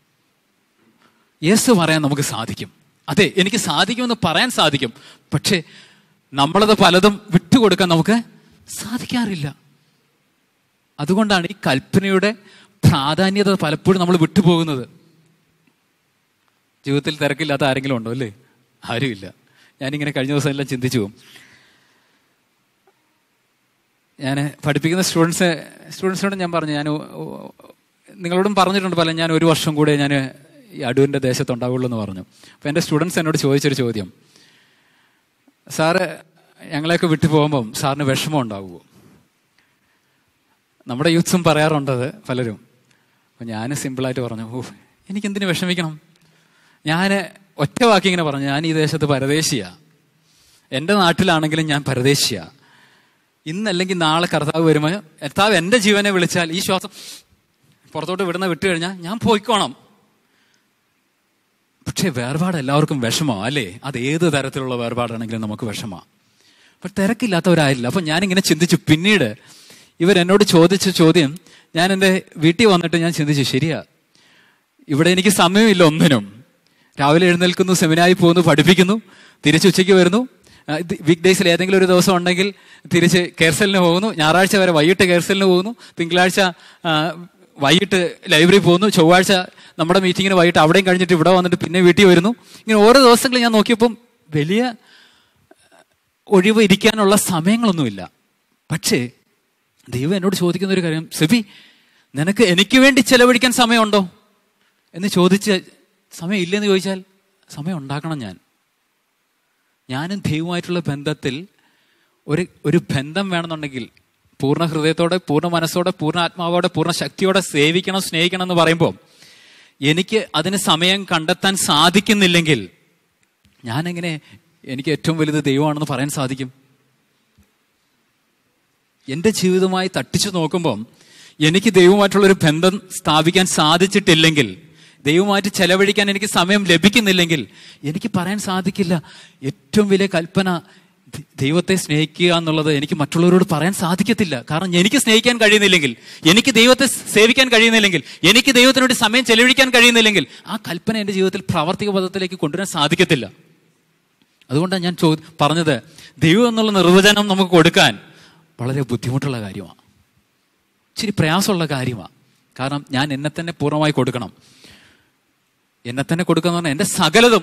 യേസ് പറയാൻ നമുക്ക് സാധിക്കും അതെ എനിക്ക് സാധിക്കുമെന്ന് പറയാൻ സാധിക്കും പക്ഷേ നമ്മളത് പലതും വിട്ടുകൊടുക്കാൻ നമുക്ക് സാധിക്കാറില്ല അതുകൊണ്ടാണ് ഈ കൽപ്പനയുടെ പ്രാധാന്യത പലപ്പോഴും നമ്മൾ വിട്ടുപോകുന്നത് ജീവിതത്തിൽ തിരക്കില്ലാത്ത ആരെങ്കിലും ഉണ്ടോ അല്ലേ ആരുമില്ല ഞാനിങ്ങനെ കഴിഞ്ഞ ദിവസം എല്ലാം ചിന്തിച്ചു പോകും ഞാൻ പഠിപ്പിക്കുന്ന സ്റ്റുഡൻസ് സ്റ്റുഡൻസിനോട് ഞാൻ പറഞ്ഞു ഞാൻ ഓ- ഓ- നിങ്ങളോടും പറഞ്ഞിട്ടുണ്ട് പല ഞാൻ ഒരു വർഷം കൂടെ ഞാൻ ഈ അടൂരിൻ്റെ ദേശത്ത് ഉണ്ടാവുള്ളൂ എന്ന് പറഞ്ഞു അപ്പോൾ എൻ്റെ സ്റ്റുഡൻസ് എന്നോട് ചോദിച്ചൊരു ചോദ്യം സാറ് ഞങ്ങളെയൊക്കെ വിട്ടു പോകുമ്പം സാറിന് വിഷമം ഉണ്ടാവുമോ നമ്മുടെ യൂത്ത്സും പറയാറുണ്ടത് പലരും അപ്പം ഞാൻ സിമ്പിളായിട്ട് പറഞ്ഞു ഓ എനിക്കെന്തിനു വിഷമിക്കണം ഞാൻ ഒറ്റ വാക്കി ഇങ്ങനെ പറഞ്ഞു ഞാൻ ഈ ദേശത്ത് പരദേശിയാ എൻ്റെ നാട്ടിലാണെങ്കിലും ഞാൻ പരദേശിയാ ഇന്നല്ലെങ്കിൽ നാളെ കർത്താവ് വരുമ്പോൾ കർത്താവ് എൻ്റെ ജീവനെ വിളിച്ചാൽ ഈ ശ്വാസം പുറത്തോട്ട് വിടുന്ന വിട്ടു കഴിഞ്ഞാൽ ഞാൻ പോയിക്കോണം പക്ഷേ വേർപാട് എല്ലാവർക്കും വിഷമോ അല്ലേ അത് ഏത് തരത്തിലുള്ള വേർപാടാണെങ്കിലും നമുക്ക് വിഷമോ അപ്പൊ തിരക്കില്ലാത്തവരായില്ല അപ്പൊ ഞാനിങ്ങനെ ചിന്തിച്ചു പിന്നീട് ഇവരെന്നോട് ചോദിച്ച ചോദ്യം ഞാൻ എൻ്റെ വീട്ടിൽ വന്നിട്ട് ഞാൻ ചിന്തിച്ചു ശരിയാ ഇവിടെ എനിക്ക് സമയമില്ല ഒന്നിനും രാവിലെ എഴുന്നേൽക്കുന്നു സെമിനാരി പോകുന്നു പഠിപ്പിക്കുന്നു തിരിച്ച് ഉച്ചയ്ക്ക് വരുന്നു വീക്ക് ഡേയ്സിൽ ഏതെങ്കിലും ഒരു ദിവസം ഉണ്ടെങ്കിൽ തിരിച്ച് കേർസലിന് പോകുന്നു ഞായറാഴ്ച വരെ വൈകിട്ട് കേർസലിന് പോകുന്നു തിങ്കളാഴ്ച ആ, വൈകിട്ട് ലൈബ്രറി പോകുന്നു ചൊവ്വാഴ്ച നമ്മുടെ മീറ്റിങ്ങിന് വൈകിട്ട് അവിടെയും കഴിഞ്ഞിട്ട് ഇവിടെ വന്നിട്ട് പിന്നെ വീട്ടിൽ വരുന്നു ഇങ്ങനെ ഓരോ ദിവസങ്ങളിൽ ഞാൻ നോക്കിയപ്പം വലിയ ഒഴിവ് ഇരിക്കാനുള്ള സമയങ്ങളൊന്നുമില്ല പക്ഷേ ദൈവം എന്നോട് ചോദിക്കുന്ന ഒരു കാര്യം സെബി നിനക്ക് എനിക്ക് വേണ്ടി ചെലവഴിക്കാൻ സമയമുണ്ടോ എന്ന് ചോദിച്ച് സമയം ഇല്ലെന്ന് ചോദിച്ചാൽ സമയം ഉണ്ടാക്കണം ഞാൻ ഞാനും ദൈവമായിട്ടുള്ള ബന്ധത്തിൽ ഒരു ഒരു ബന്ധം വേണമെന്നുണ്ടെങ്കിൽ പൂർണ്ണ ഹൃദയത്തോടെ പൂർണ്ണ മനസ്സോടെ പൂർണ്ണ ആത്മാവോടെ പൂർണ്ണ ശക്തിയോടെ സേവിക്കണം സ്നേഹിക്കണം എന്ന് പറയുമ്പോൾ എനിക്ക് അതിന് സമയം കണ്ടെത്താൻ സാധിക്കുന്നില്ലെങ്കിൽ ഞാനെങ്ങനെ എനിക്ക് ഏറ്റവും വലുത് ദൈവമാണെന്ന് പറയാൻ സാധിക്കും എൻ്റെ ജീവിതമായി തട്ടിച്ചു നോക്കുമ്പം എനിക്ക് ദൈവമായിട്ടുള്ള ഒരു ബന്ധം സ്ഥാപിക്കാൻ സാധിച്ചിട്ടില്ലെങ്കിൽ ദൈവമായിട്ട് ചെലവഴിക്കാൻ എനിക്ക് സമയം ലഭിക്കുന്നില്ലെങ്കിൽ എനിക്ക് പറയാൻ സാധിക്കില്ല ഏറ്റവും വലിയ കൽപ്പന ദ- ദൈവത്തെ സ്നേഹിക്കുക എന്നുള്ളത് എനിക്ക് മറ്റുള്ളവരോട് പറയാൻ സാധിക്കത്തില്ല കാരണം എനിക്ക് സ്നേഹിക്കാൻ കഴിയുന്നില്ലെങ്കിൽ എനിക്ക് ദൈവത്തെ സേവിക്കാൻ കഴിയുന്നില്ലെങ്കിൽ എനിക്ക് ദൈവത്തിനോട് സമയം ചെലവഴിക്കാൻ കഴിയുന്നില്ലെങ്കിൽ ആ കൽപ്പന എൻ്റെ ജീവിതത്തിൽ പ്രാവർത്തിക പദത്തിലേക്ക് കൊണ്ടുവരാൻ സാധിക്കത്തില്ല അതുകൊണ്ടാണ് ഞാൻ ചോ പറഞ്ഞത് ദൈവം എന്നുള്ള നിർവചനം നമുക്ക് കൊടുക്കാൻ വളരെ ബുദ്ധിമുട്ടുള്ള കാര്യമാണ് ഇച്ചിരി പ്രയാസമുള്ള കാര്യമാണ് കാരണം ഞാൻ എന്നെ തന്നെ പൂർണ്ണമായി കൊടുക്കണം എന്നെ തന്നെ കൊടുക്കുക എന്ന് പറഞ്ഞാൽ എൻ്റെ സകലതും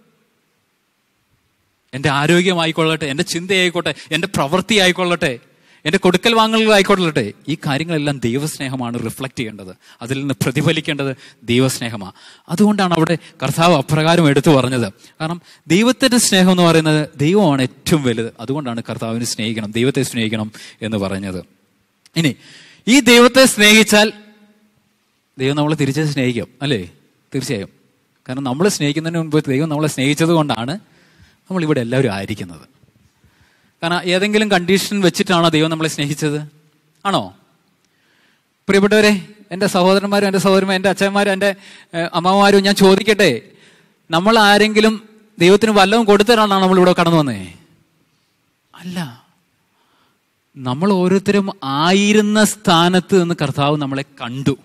എൻ്റെ ആരോഗ്യമായിക്കൊള്ളട്ടെ എൻ്റെ ചിന്തയായിക്കോട്ടെ എൻ്റെ പ്രവൃത്തി ആയിക്കൊള്ളട്ടെ എൻ്റെ കൊടുക്കൽ വാങ്ങലുകളായിക്കൊള്ളട്ടെ ഈ കാര്യങ്ങളെല്ലാം ദൈവസ്നേഹമാണ് റിഫ്ലക്റ്റ് ചെയ്യേണ്ടത് അതിൽ നിന്ന് പ്രതിഫലിക്കേണ്ടത് ദൈവസ്നേഹമാണ് അതുകൊണ്ടാണ് അവിടെ കർത്താവ് അപ്രകാരം എടുത്തു പറഞ്ഞത് കാരണം ദൈവത്തിന്റെ സ്നേഹം എന്ന് പറയുന്നത് ദൈവമാണ് ഏറ്റവും വലുത് അതുകൊണ്ടാണ് കർത്താവിനെ സ്നേഹിക്കണം ദൈവത്തെ സ്നേഹിക്കണം എന്ന് പറഞ്ഞത് ഇനി ഈ ദൈവത്തെ സ്നേഹിച്ചാൽ ദൈവം നമ്മളെ തിരിച്ച് സ്നേഹിക്കും അല്ലേ തീർച്ചയായും കാരണം നമ്മൾ സ്നേഹിക്കുന്നതിന് മുൻപ് ദൈവം നമ്മളെ സ്നേഹിച്ചത് കൊണ്ടാണ് നമ്മൾ ഇവിടെ എല്ലാവരും ആയിരിക്കുന്നത് കാരണം ഏതെങ്കിലും കണ്ടീഷൻ വെച്ചിട്ടാണോ ദൈവം നമ്മളെ സ്നേഹിച്ചത് ആണോ പ്രിയപ്പെട്ടവരെ എൻ്റെ സഹോദരന്മാരും എൻ്റെ സഹോദരന്മാരും എൻ്റെ അച്ഛന്മാരും എൻ്റെ ഏഹ്, അമ്മമാരും ഞാൻ ചോദിക്കട്ടെ നമ്മൾ ആരെങ്കിലും ദൈവത്തിന് വല്ലതും കൊടുത്തിട്ടാണോ നമ്മൾ ഇവിടെ കടന്നു വന്നേ അല്ല നമ്മൾ ഓരോരുത്തരും ആയിരുന്ന സ്ഥാനത്ത് നിന്ന് കർത്താവ് നമ്മളെ കണ്ടു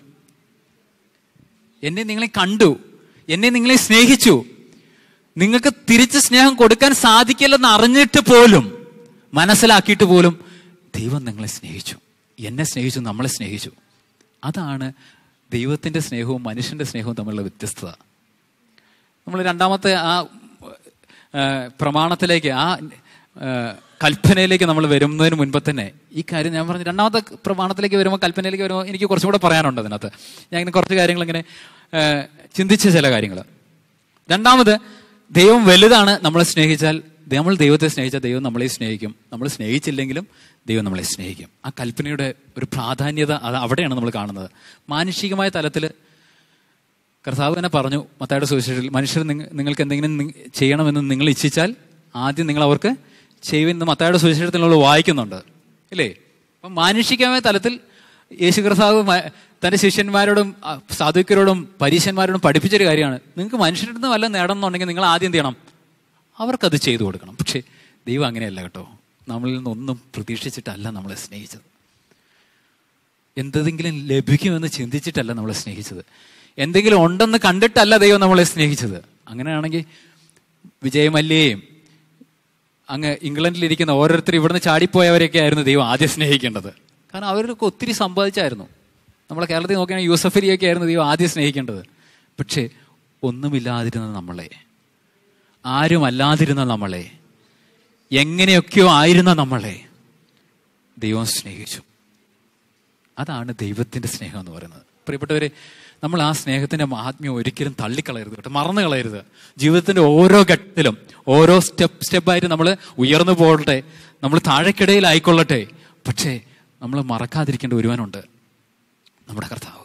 എന്നെ നിങ്ങളെ കണ്ടു എന്നെ നിങ്ങളെ സ്നേഹിച്ചു നിങ്ങൾക്ക് തിരിച്ച് സ്നേഹം കൊടുക്കാൻ സാധിക്കില്ലെന്ന് അറിഞ്ഞിട്ട് പോലും മനസ്സിലാക്കിയിട്ട് പോലും ദൈവം നിങ്ങളെ സ്നേഹിച്ചു എന്നെ സ്നേഹിച്ചു നമ്മളെ സ്നേഹിച്ചു അതാണ് ദൈവത്തിന്റെ സ്നേഹവും മനുഷ്യന്റെ സ്നേഹവും തമ്മിലുള്ള വ്യത്യസ്തത നമ്മൾ രണ്ടാമത്തെ ആ ആ, പ്രമാണത്തിലേക്ക് ആ ആ, കൽപ്പനയിലേക്ക് നമ്മൾ വരുന്നതിന് മുൻപ് തന്നെ ഈ കാര്യം ഞാൻ പറഞ്ഞു രണ്ടാമത്തെ പ്രമാണത്തിലേക്ക് വരുമ്പോൾ കൽപ്പനയിലേക്ക് വരുമ്പോൾ എനിക്ക് കുറച്ചും കൂടെ പറയാനുണ്ട് അതിനകത്ത് ഞാൻ ഇങ്ങനെ കുറച്ച് കാര്യങ്ങൾ ഇങ്ങനെ ആ, ചിന്തിച്ച ചില കാര്യങ്ങൾ രണ്ടാമത് ദൈവം വലുതാണ് നമ്മളെ സ്നേഹിച്ചാൽ നമ്മൾ ദൈവത്തെ സ്നേഹിച്ചാൽ ദൈവം നമ്മളെ സ്നേഹിക്കും നമ്മൾ സ്നേഹിച്ചില്ലെങ്കിലും ദൈവം നമ്മളെ സ്നേഹിക്കും ആ കൽപ്പനയുടെ ഒരു പ്രാധാന്യത അത് അവിടെയാണ് നമ്മൾ കാണുന്നത് മാനുഷികമായ തലത്തിൽ കർത്താവ് തന്നെ പറഞ്ഞു മത്തായുടെ സുവിശേഷത്തിൽ മനുഷ്യർ നിങ്ങ- നിങ്ങൾക്ക് എന്തെങ്കിലും നി- ചെയ്യണമെന്ന് നിങ്ങൾ ഇച്ഛിച്ചാൽ ആദ്യം നിങ്ങൾ അവർക്ക് ചെയ്യുമെന്ന് മത്തായുടെ സുവിശേഷത്തിൽ നമ്മൾ വായിക്കുന്നുണ്ട് ഇല്ലേ അപ്പം മാനുഷികമായ തലത്തിൽ യേശു കർത്താവ് മ- തന്റെ ശിഷ്യന്മാരോടും ആ, സാധുക്യരോടും പരീശന്മാരോടും പഠിപ്പിച്ചൊരു കാര്യമാണ് നിങ്ങൾക്ക് മനുഷ്യരുടെ നിന്ന് വല്ല നേടണമെന്നുണ്ടെങ്കിൽ നിങ്ങൾ ആദ്യം എന്ത് ചെയ്യണം അവർക്കത് ചെയ്തു കൊടുക്കണം പക്ഷേ ദൈവം അങ്ങനെയല്ല കേട്ടോ നമ്മളിൽ നിന്നൊന്നും പ്രതീക്ഷിച്ചിട്ടല്ല നമ്മളെ സ്നേഹിച്ചത് എന്തെങ്കിലും ലഭിക്കുമെന്ന് ചിന്തിച്ചിട്ടല്ല നമ്മളെ സ്നേഹിച്ചത് എന്തെങ്കിലും ഉണ്ടെന്ന് കണ്ടിട്ടല്ല ദൈവം നമ്മളെ സ്നേഹിച്ചത് അങ്ങനെയാണെങ്കിൽ വിജയ് മല്യയെയും അങ്ങ് ഇംഗ്ലണ്ടിലിരിക്കുന്ന ഓരോരുത്തർ ഇവിടുന്ന് ചാടിപ്പോയവരെയൊക്കെ ആയിരുന്നു ദൈവം ആദ്യം സ്നേഹിക്കേണ്ടത് കാരണം അവരൊക്കെ ഒത്തിരി സമ്പാദിച്ചായിരുന്നു നമ്മളെ കേരളത്തിൽ നോക്കുകയാണെങ്കിൽ യൂസഫ് അലിയൊക്കെ ആയിരുന്നു ദൈവം ആദ്യം സ്നേഹിക്കേണ്ടത് പക്ഷേ ഒന്നുമില്ലാതിരുന്ന നമ്മളെ ആരുമല്ലാതിരുന്ന നമ്മളെ എങ്ങനെയൊക്കെയോ ആയിരുന്ന നമ്മളെ ദൈവം സ്നേഹിച്ചു അതാണ് ദൈവത്തിന്റെ സ്നേഹം എന്ന് പറയുന്നത് പ്രിയപ്പെട്ടവരെ നമ്മൾ ആ സ്നേഹത്തിന്റെ മഹാത്മ്യം ഒരിക്കലും തള്ളിക്കളയരുത് കേട്ടോ മറന്നു കളയരുത് ജീവിതത്തിന്റെ ഓരോ ഘട്ടത്തിലും ഓരോ സ്റ്റെപ്പ് സ്റ്റെപ്പായിട്ട് നമ്മൾ ഉയർന്നു പോകട്ടെ നമ്മൾ താഴെക്കിടയിലായിക്കൊള്ളട്ടെ പക്ഷേ നമ്മൾ മറക്കാതിരിക്കേണ്ട ഒരുവനുണ്ട് നമ്മുടെ കർത്താവ്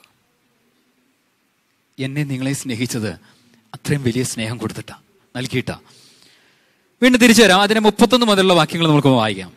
എന്നെ നിങ്ങളെ സ്നേഹിച്ചത് അത്രയും വലിയ സ്നേഹം കൊടുത്തിട്ടാ നൽകിയിട്ടാ വീണ്ടും തിരിച്ചു വരാം അതിന്റെ മുപ്പത്തൊന്ന് മുതലുള്ള വാക്യങ്ങൾ നമുക്ക് വായിക്കാം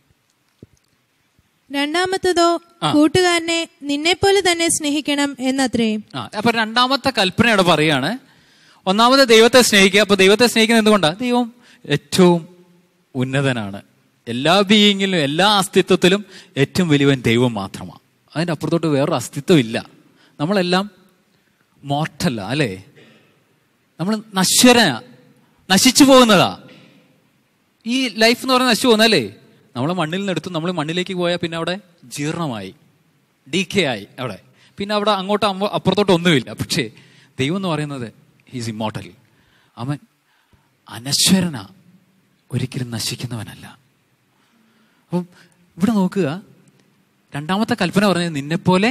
രണ്ടാമത്തതോ ആ. കൂട്ടുകാരനെ നിന്നെപ്പോലെ തന്നെ സ്നേഹിക്കണം എന്നത്രേ ആ അപ്പൊ രണ്ടാമത്തെ കൽപ്പനയോടെ പറയാണ് ഒന്നാമത് ദൈവത്തെ സ്നേഹിക്കുക അപ്പൊ ദൈവത്തെ സ്നേഹിക്കുന്നത് എന്തുകൊണ്ടാ ദൈവം ഏറ്റവും ഉന്നതനാണ് എല്ലാ ബീയിങ്ങിലും എല്ലാ അസ്തിത്വത്തിലും ഏറ്റവും വലിയവൻ ദൈവം മാത്രമാണ് അതിന്റെ അപ്പുറത്തോട്ട് വേറൊരു അസ്തിത്വം ഇല്ല നമ്മളെല്ലാം മോർട്ടല്ല അല്ലേ നമ്മൾ നശ്വരനാ നശിച്ചു പോകുന്നതാ ഈ ലൈഫ് എന്ന് പറയുന്നത് നശിച്ചു പോകുന്നല്ലേ നമ്മൾ മണ്ണിൽ നിന്ന് എടുത്തു നമ്മൾ മണ്ണിലേക്ക് പോയാൽ പിന്നെ അവിടെ ജീർണമായി ഡി കെ ആയി അവിടെ പിന്നെ അവിടെ അങ്ങോട്ട് അമ്മ- അപ്പുറത്തോട്ട് ഒന്നുമില്ല പക്ഷേ ദൈവം എന്ന് പറയുന്നത് ഹീസ് ഇമ്മോട്ടൽ അവൻ അനശ്വരന ഒരിക്കലും നശിക്കുന്നവനല്ല അപ്പം ഇവിടെ നോക്കുക രണ്ടാമത്തെ കൽപ്പന പറഞ്ഞത് നിന്നെപ്പോലെ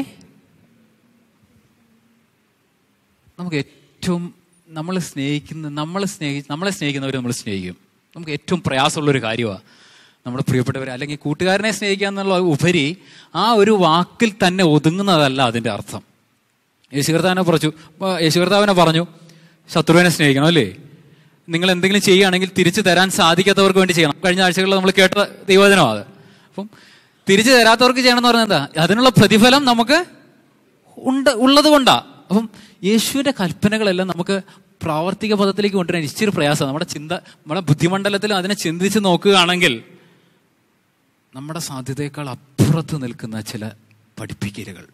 നമുക്ക് ഏറ്റവും നമ്മൾ സ്നേഹിക്കുന്ന നമ്മളെ സ്നേഹി നമ്മളെ സ്നേഹിക്കുന്നവരെ നമ്മൾ സ്നേഹിക്കും നമുക്ക് ഏറ്റവും പ്രയാസമുള്ളൊരു കാര്യമാണ് നമ്മുടെ പ്രിയപ്പെട്ടവരെ അല്ലെങ്കിൽ കൂട്ടുകാരനെ സ്നേഹിക്കുക എന്നുള്ള ഉപരി ആ ഒരു വാക്കിൽ തന്നെ ഒതുങ്ങുന്നതല്ല അതിൻ്റെ അർത്ഥം യേശുകർത്താവിനെ പറഞ്ഞു യേശുകർത്താവിനെ പറഞ്ഞു ശത്രുവിനെ സ്നേഹിക്കണം അല്ലേ നിങ്ങൾ എന്തെങ്കിലും ചെയ്യുകയാണെങ്കിൽ തിരിച്ചു തരാൻ സാധിക്കാത്തവർക്ക് വേണ്ടി ചെയ്യണം കഴിഞ്ഞ ആഴ്ചകളിൽ നമ്മൾ കേട്ട ദൈവവചനമാണ് അത് അപ്പം തിരിച്ചു തരാത്തവർക്ക് ചെയ്യണം എന്ന് പറഞ്ഞാൽ എന്താ അതിനുള്ള പ്രതിഫലം നമുക്ക് ഉണ്ട് ഉള്ളത് കൊണ്ടാ അപ്പം യേശുവിന്റെ കൽപ്പനകളെല്ലാം നമുക്ക് പ്രാവർത്തിക പദത്തിലേക്ക് കൊണ്ടുവരാൻ ഇച്ചിരി പ്രയാസം നമ്മുടെ ചിന്ത നമ്മുടെ ബുദ്ധിമണ്ഡലത്തിൽ അതിനെ ചിന്തിച്ച് നോക്കുകയാണെങ്കിൽ നമ്മുടെ സാധ്യതയേക്കാൾ അപ്പുറത്ത് നിൽക്കുന്ന ചില പഠിപ്പിക്കലുകൾ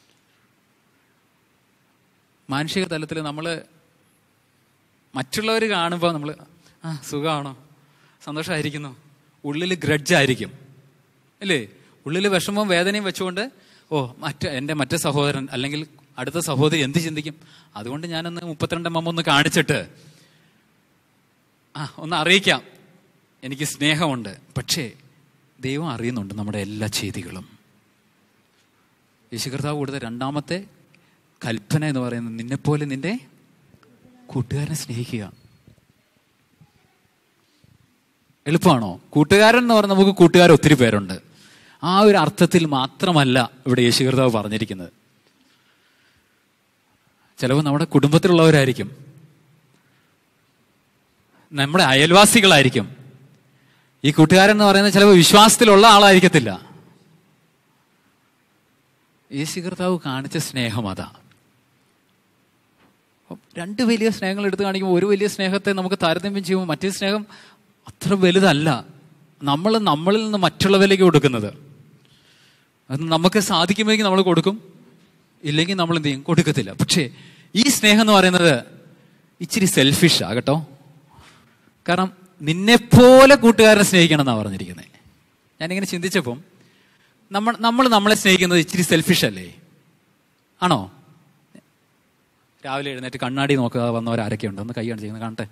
മാനുഷിക തലത്തിൽ നമ്മൾ മറ്റുള്ളവർ കാണുമ്പോൾ നമ്മൾ ആ സുഖമാണോ സന്തോഷമായിരിക്കുന്നു ഉള്ളിൽ ഗ്രഡ്ജായിരിക്കും അല്ലേ ഉള്ളിൽ വിഷമവും വേദനയും വെച്ചുകൊണ്ട് ഓ മറ്റേ എൻ്റെ മറ്റേ സഹോദരൻ അല്ലെങ്കിൽ അടുത്ത സഹോദരി എന്ത് ചിന്തിക്കും അതുകൊണ്ട് ഞാനൊന്ന് മുപ്പത്തിരണ്ട് അമ്മ ഒന്ന് കാണിച്ചിട്ട് ആ ഒന്ന് അറിയിക്കാം എനിക്ക് സ്നേഹമുണ്ട് പക്ഷേ ദൈവം അറിയുന്നുണ്ട് നമ്മുടെ എല്ലാ ചെയ്തികളും യേശുകർത്താവ് കൊടുത്ത രണ്ടാമത്തെ കൽപ്പന എന്ന് പറയുന്നത് നിന്നെപ്പോലെ നിന്റെ കൂട്ടുകാരനെ സ്നേഹിക്കുക എളുപ്പമാണോ കൂട്ടുകാരൻ എന്ന് പറഞ്ഞാൽ നമുക്ക് കൂട്ടുകാർ ഒത്തിരി പേരുണ്ട് ആ ഒരു അർത്ഥത്തിൽ മാത്രമല്ല ഇവിടെ യേശുകർത്താവ് പറഞ്ഞിരിക്കുന്നത് ചിലപ്പോൾ നമ്മുടെ കുടുംബത്തിലുള്ളവരായിരിക്കും നമ്മുടെ അയൽവാസികളായിരിക്കും ഈ കൂട്ടുകാരൻ എന്ന് പറയുന്നത് ചിലപ്പോൾ വിശ്വാസത്തിലുള്ള ആളായിരിക്കത്തില്ല യേശു കർത്താവ് കാണിച്ച സ്നേഹം അതാ അപ്പം രണ്ട് വലിയ സ്നേഹങ്ങൾ എടുത്ത് കാണിക്കുമ്പോൾ ഒരു വലിയ സ്നേഹത്തെ നമുക്ക് താരതമ്യം ചെയ്യുമ്പോൾ മറ്റേ സ്നേഹം അത്ര വലുതല്ല നമ്മൾ നമ്മളിൽ നിന്ന് മറ്റുള്ളവരിലേക്ക് കൊടുക്കുന്നത് അത് നമുക്ക് സാധിക്കുമെങ്കിൽ നമ്മൾ കൊടുക്കും ഇല്ലെങ്കിൽ നമ്മൾ എന്ത് ചെയ്യും കൊടുക്കത്തില്ല പക്ഷേ ഈ സ്നേഹം എന്ന് പറയുന്നത് ഇച്ചിരി സെൽഫിഷാ കേട്ടോ കാരണം നിന്നെപ്പോലെ കൂട്ടുകാരനെ സ്നേഹിക്കണം എന്നാണ് പറഞ്ഞിരിക്കുന്നത് ഞാനിങ്ങനെ ചിന്തിച്ചപ്പം നമ്മൾ നമ്മൾ നമ്മളെ സ്നേഹിക്കുന്നത് ഇച്ചിരി സെൽഫിഷ് അല്ലേ ആണോ രാവിലെ എഴുന്നേറ്റ് കണ്ണാടി നോക്കുക വന്നവരാരൊക്കെ ഉണ്ട് ഒന്ന് കൈ കാണിച്ചിരിക്കുന്നത് കാണട്ടെ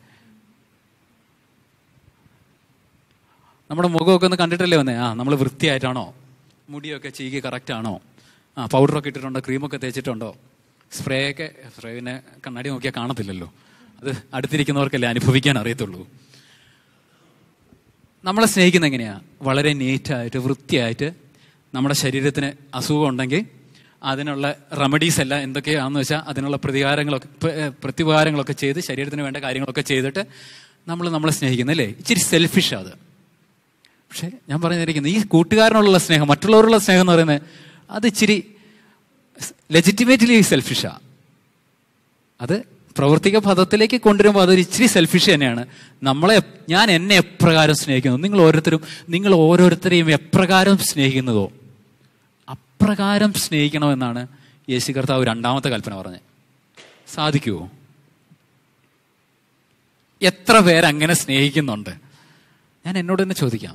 നമ്മുടെ മുഖമൊക്കെ ഒന്ന് കണ്ടിട്ടല്ലേ വന്നേ ആ നമ്മൾ വൃത്തിയായിട്ടാണോ മുടിയൊക്കെ ചീകി കറക്റ്റ് ആണോ ആ പൗഡറൊക്കെ ഇട്ടിട്ടുണ്ടോ ക്രീമൊക്കെ തേച്ചിട്ടുണ്ടോ സ്പ്രേ ഒക്കെ സ്പ്രേ പിന്നെ കണ്ണാടി നോക്കിയാൽ കാണത്തില്ലല്ലോ അത് അടുത്തിരിക്കുന്നവർക്കല്ലേ അനുഭവിക്കാൻ അറിയത്തുള്ളൂ നമ്മളെ സ്നേഹിക്കുന്ന എങ്ങനെയാ വളരെ നീറ്റായിട്ട് വൃത്തിയായിട്ട് നമ്മുടെ ശരീരത്തിന് അസുഖം ഉണ്ടെങ്കിൽ അതിനുള്ള റെമഡീസ് എല്ലാം എന്തൊക്കെയാണെന്ന് വെച്ചാൽ അതിനുള്ള പ്രതികാരങ്ങളൊക്കെ പ്ര- ഏ, പ്രത്യുപകാരങ്ങളൊക്കെ ചെയ്ത് ശരീരത്തിന് വേണ്ട കാര്യങ്ങളൊക്കെ ചെയ്തിട്ട് നമ്മൾ നമ്മളെ സ്നേഹിക്കുന്നത് അല്ലേ ഇച്ചിരി സെൽഫിഷ് അത് പക്ഷെ ഞാൻ പറഞ്ഞിരിക്കുന്നത് ഈ കൂട്ടുകാരനുള്ള സ്നേഹം മറ്റുള്ളവരുള്ള സ്നേഹം എന്ന് പറയുന്നത് അത് ഇച്ചിരി ലെജിറ്റിമേറ്റ്ലി സെൽഫിഷാ അത് പ്രവർത്തിക പദത്തിലേക്ക് കൊണ്ടുവരുമ്പോൾ അതൊരു ഇച്ചിരി സെൽഫിഷ് തന്നെയാണ് നമ്മളെ ഞാൻ എന്നെ എപ്രകാരം സ്നേഹിക്കുന്നു നിങ്ങൾ ഓരോരുത്തരും നിങ്ങൾ ഓരോരുത്തരെയും എപ്രകാരം സ്നേഹിക്കുന്നതോ അപ്രകാരം സ്നേഹിക്കണമെന്നാണ് യേശു കർത്താവ് രണ്ടാമത്തെ കൽപ്പന പറഞ്ഞത് സാധിക്കുമോ എത്ര പേരങ്ങനെ സ്നേഹിക്കുന്നുണ്ട് ഞാൻ എന്നോട് തന്നെ ചോദിക്കാം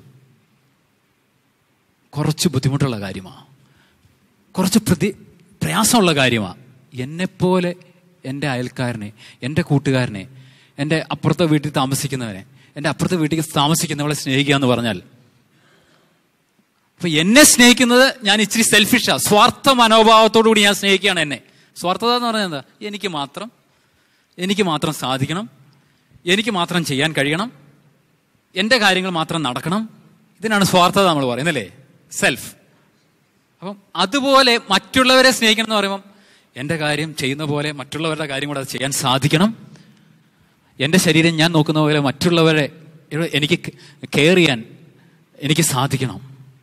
കുറച്ച് ബുദ്ധിമുട്ടുള്ള കാര്യമാണ് കുറച്ച് പ്രതി പ്രയാസമുള്ള കാര്യമാണ് എന്നെപ്പോലെ എൻ്റെ അയൽക്കാരനെ എൻ്റെ കൂട്ടുകാരനെ എൻ്റെ അപ്പുറത്തെ വീട്ടിൽ താമസിക്കുന്നവനെ എൻ്റെ അപ്പുറത്തെ വീട്ടിൽ താമസിക്കുന്നവളെ സ്നേഹിക്കുക എന്ന് പറഞ്ഞാൽ അപ്പൊ എന്നെ സ്നേഹിക്കുന്നത് ഞാൻ ഇച്ചിരി സെൽഫിഷാ സ്വാർത്ഥ മനോഭാവത്തോടു കൂടി ഞാൻ സ്നേഹിക്കുകയാണ് എന്നെ സ്വാർത്ഥത എന്ന് പറഞ്ഞാൽ എന്താ എനിക്ക് മാത്രം എനിക്ക് മാത്രം സാധിക്കണം എനിക്ക് മാത്രം ചെയ്യാൻ കഴിയണം എൻ്റെ കാര്യങ്ങൾ മാത്രം നടക്കണം ഇതിനാണ് സ്വാർത്ഥത നമ്മൾ പറയുന്നല്ലേ സെൽഫ് അപ്പം അതുപോലെ മറ്റുള്ളവരെ സ്നേഹിക്കണം എന്ന് പറയുമ്പം എൻ്റെ കാര്യം ചെയ്യുന്ന പോലെ മറ്റുള്ളവരുടെ കാര്യം കൂടെ അത് ചെയ്യാൻ സാധിക്കണം എൻ്റെ ശരീരം ഞാൻ നോക്കുന്ന പോലെ മറ്റുള്ളവരെ എനിക്ക് കെയർ ചെയ്യാൻ എനിക്ക് സാധിക്കണം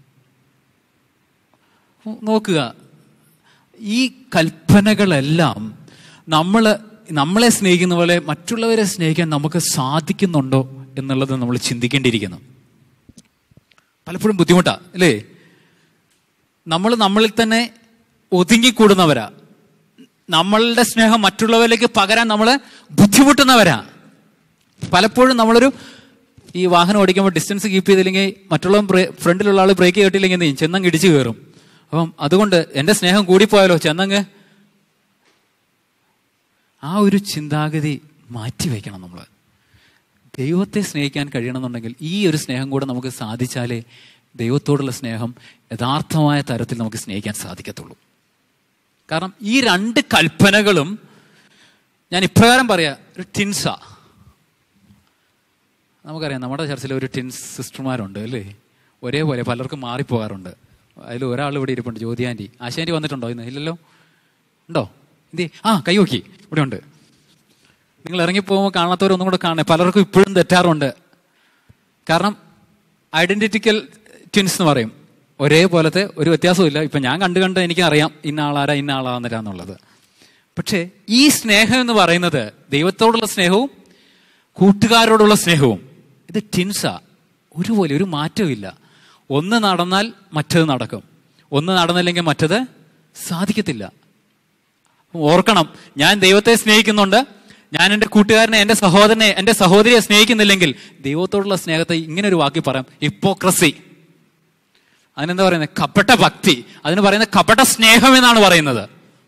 നോക്കുക ഈ കൽപ്പനകളെല്ലാം നമ്മൾ നമ്മളെ സ്നേഹിക്കുന്ന പോലെ മറ്റുള്ളവരെ സ്നേഹിക്കാൻ നമുക്ക് സാധിക്കുന്നുണ്ടോ എന്നുള്ളത് നമ്മൾ ചിന്തിക്കേണ്ടിയിരിക്കുന്നു പലപ്പോഴും ബുദ്ധിമുട്ടാ അല്ലേ നമ്മൾ നമ്മളിൽ തന്നെ ഒതുങ്ങിക്കൂടുന്നവരാ നമ്മളുടെ സ്നേഹം മറ്റുള്ളവരിലേക്ക് പകരാൻ നമ്മൾ ബുദ്ധിമുട്ടുന്നവരാ പലപ്പോഴും നമ്മളൊരു ഈ വാഹനം ഓടിക്കുമ്പോൾ ഡിസ്റ്റൻസ് കീപ്പ് ചെയ്തില്ലെങ്കിൽ മറ്റുള്ള ഫ്രണ്ടിലുള്ള ആൾ ബ്രേക്ക് കേട്ടില്ലെങ്കിൽ എന്ത് ചെയ്യും ചെന്നങ്ങ് ഇടിച്ചു കയറും അപ്പം അതുകൊണ്ട് എൻ്റെ സ്നേഹം കൂടിപ്പോയാലോ ചെന്നങ്ങ് ആ ഒരു ചിന്താഗതി മാറ്റി വയ്ക്കണം നമ്മൾ ദൈവത്തെ സ്നേഹിക്കാൻ കഴിയണമെന്നുണ്ടെങ്കിൽ ഈ ഒരു സ്നേഹം കൂടെ നമുക്ക് സാധിച്ചാലേ ദൈവത്തോടുള്ള സ്നേഹം യഥാർത്ഥമായ തരത്തിൽ നമുക്ക് സ്നേഹിക്കാൻ സാധിക്കത്തുള്ളൂ കാരണം ഈ രണ്ട് കൽപ്പനകളും ഞാൻ ഇപ്രകാരം പറയാ ഒരു ടിൻസാ നമുക്കറിയാം നമ്മുടെ ചർച്ചിൽ ഒരു ടിൻസ് സിസ്റ്റർമാരുണ്ട് അല്ലേ ഒരേപോലെ പലർക്കും മാറിപ്പോകാറുണ്ട് അതിൽ ഒരാൾ ഇവിടെ ഇരിപ്പുണ്ട് ജ്യോതി ആൻറ്റി ആശാൻറ്റി വന്നിട്ടുണ്ടോ ഇന്ന് ഇല്ലല്ലോ ഉണ്ടോ എന്തി ആ കൈ നോക്കി ഇവിടെ ഉണ്ട് നിങ്ങൾ ഇറങ്ങിപ്പോകുമ്പോൾ കാണാത്തവരൊന്നും കൂടെ കാണണേ പലർക്കും ഇപ്പോഴും തെറ്റാറുണ്ട് കാരണം ഐഡന്റിറ്റിക്കൽ ട്വിൻസ് എന്ന് പറയും ഒരേപോലത്തെ ഒരു വ്യത്യാസവും ഇല്ല ഇപ്പം ഞാൻ കണ്ടു കണ്ട് എനിക്ക് അറിയാം ഇന്ന ആളാരാ ഇന്ന ആളാന്നില്ല എന്നുള്ളത് പക്ഷേ ഈ സ്നേഹം എന്ന് പറയുന്നത് ദൈവത്തോടുള്ള സ്നേഹവും കൂട്ടുകാരോടുള്ള സ്നേഹവും ഇത് ടിൻസാ ഒരുപോലെ ഒരു മാറ്റവും ഒന്ന് നടന്നാൽ മറ്റത് നടക്കും ഒന്ന് നടന്നില്ലെങ്കിൽ മറ്റത് സാധിക്കത്തില്ല ഓർക്കണം ഞാൻ ദൈവത്തെ സ്നേഹിക്കുന്നുണ്ട് ഞാൻ എൻ്റെ കൂട്ടുകാരനെ എൻ്റെ സഹോദരനെ എൻ്റെ സഹോദരിയെ സ്നേഹിക്കുന്നില്ലെങ്കിൽ ദൈവത്തോടുള്ള സ്നേഹത്തെ ഇങ്ങനെ ഒരു വാക്കി പറയാം ഹിപ്പോക്രസി അതിനെന്താ പറയുന്നത് കപട ഭക്തി അതിന് പറയുന്നത് കപട സ്നേഹം എന്നാണ് പറയുന്നത്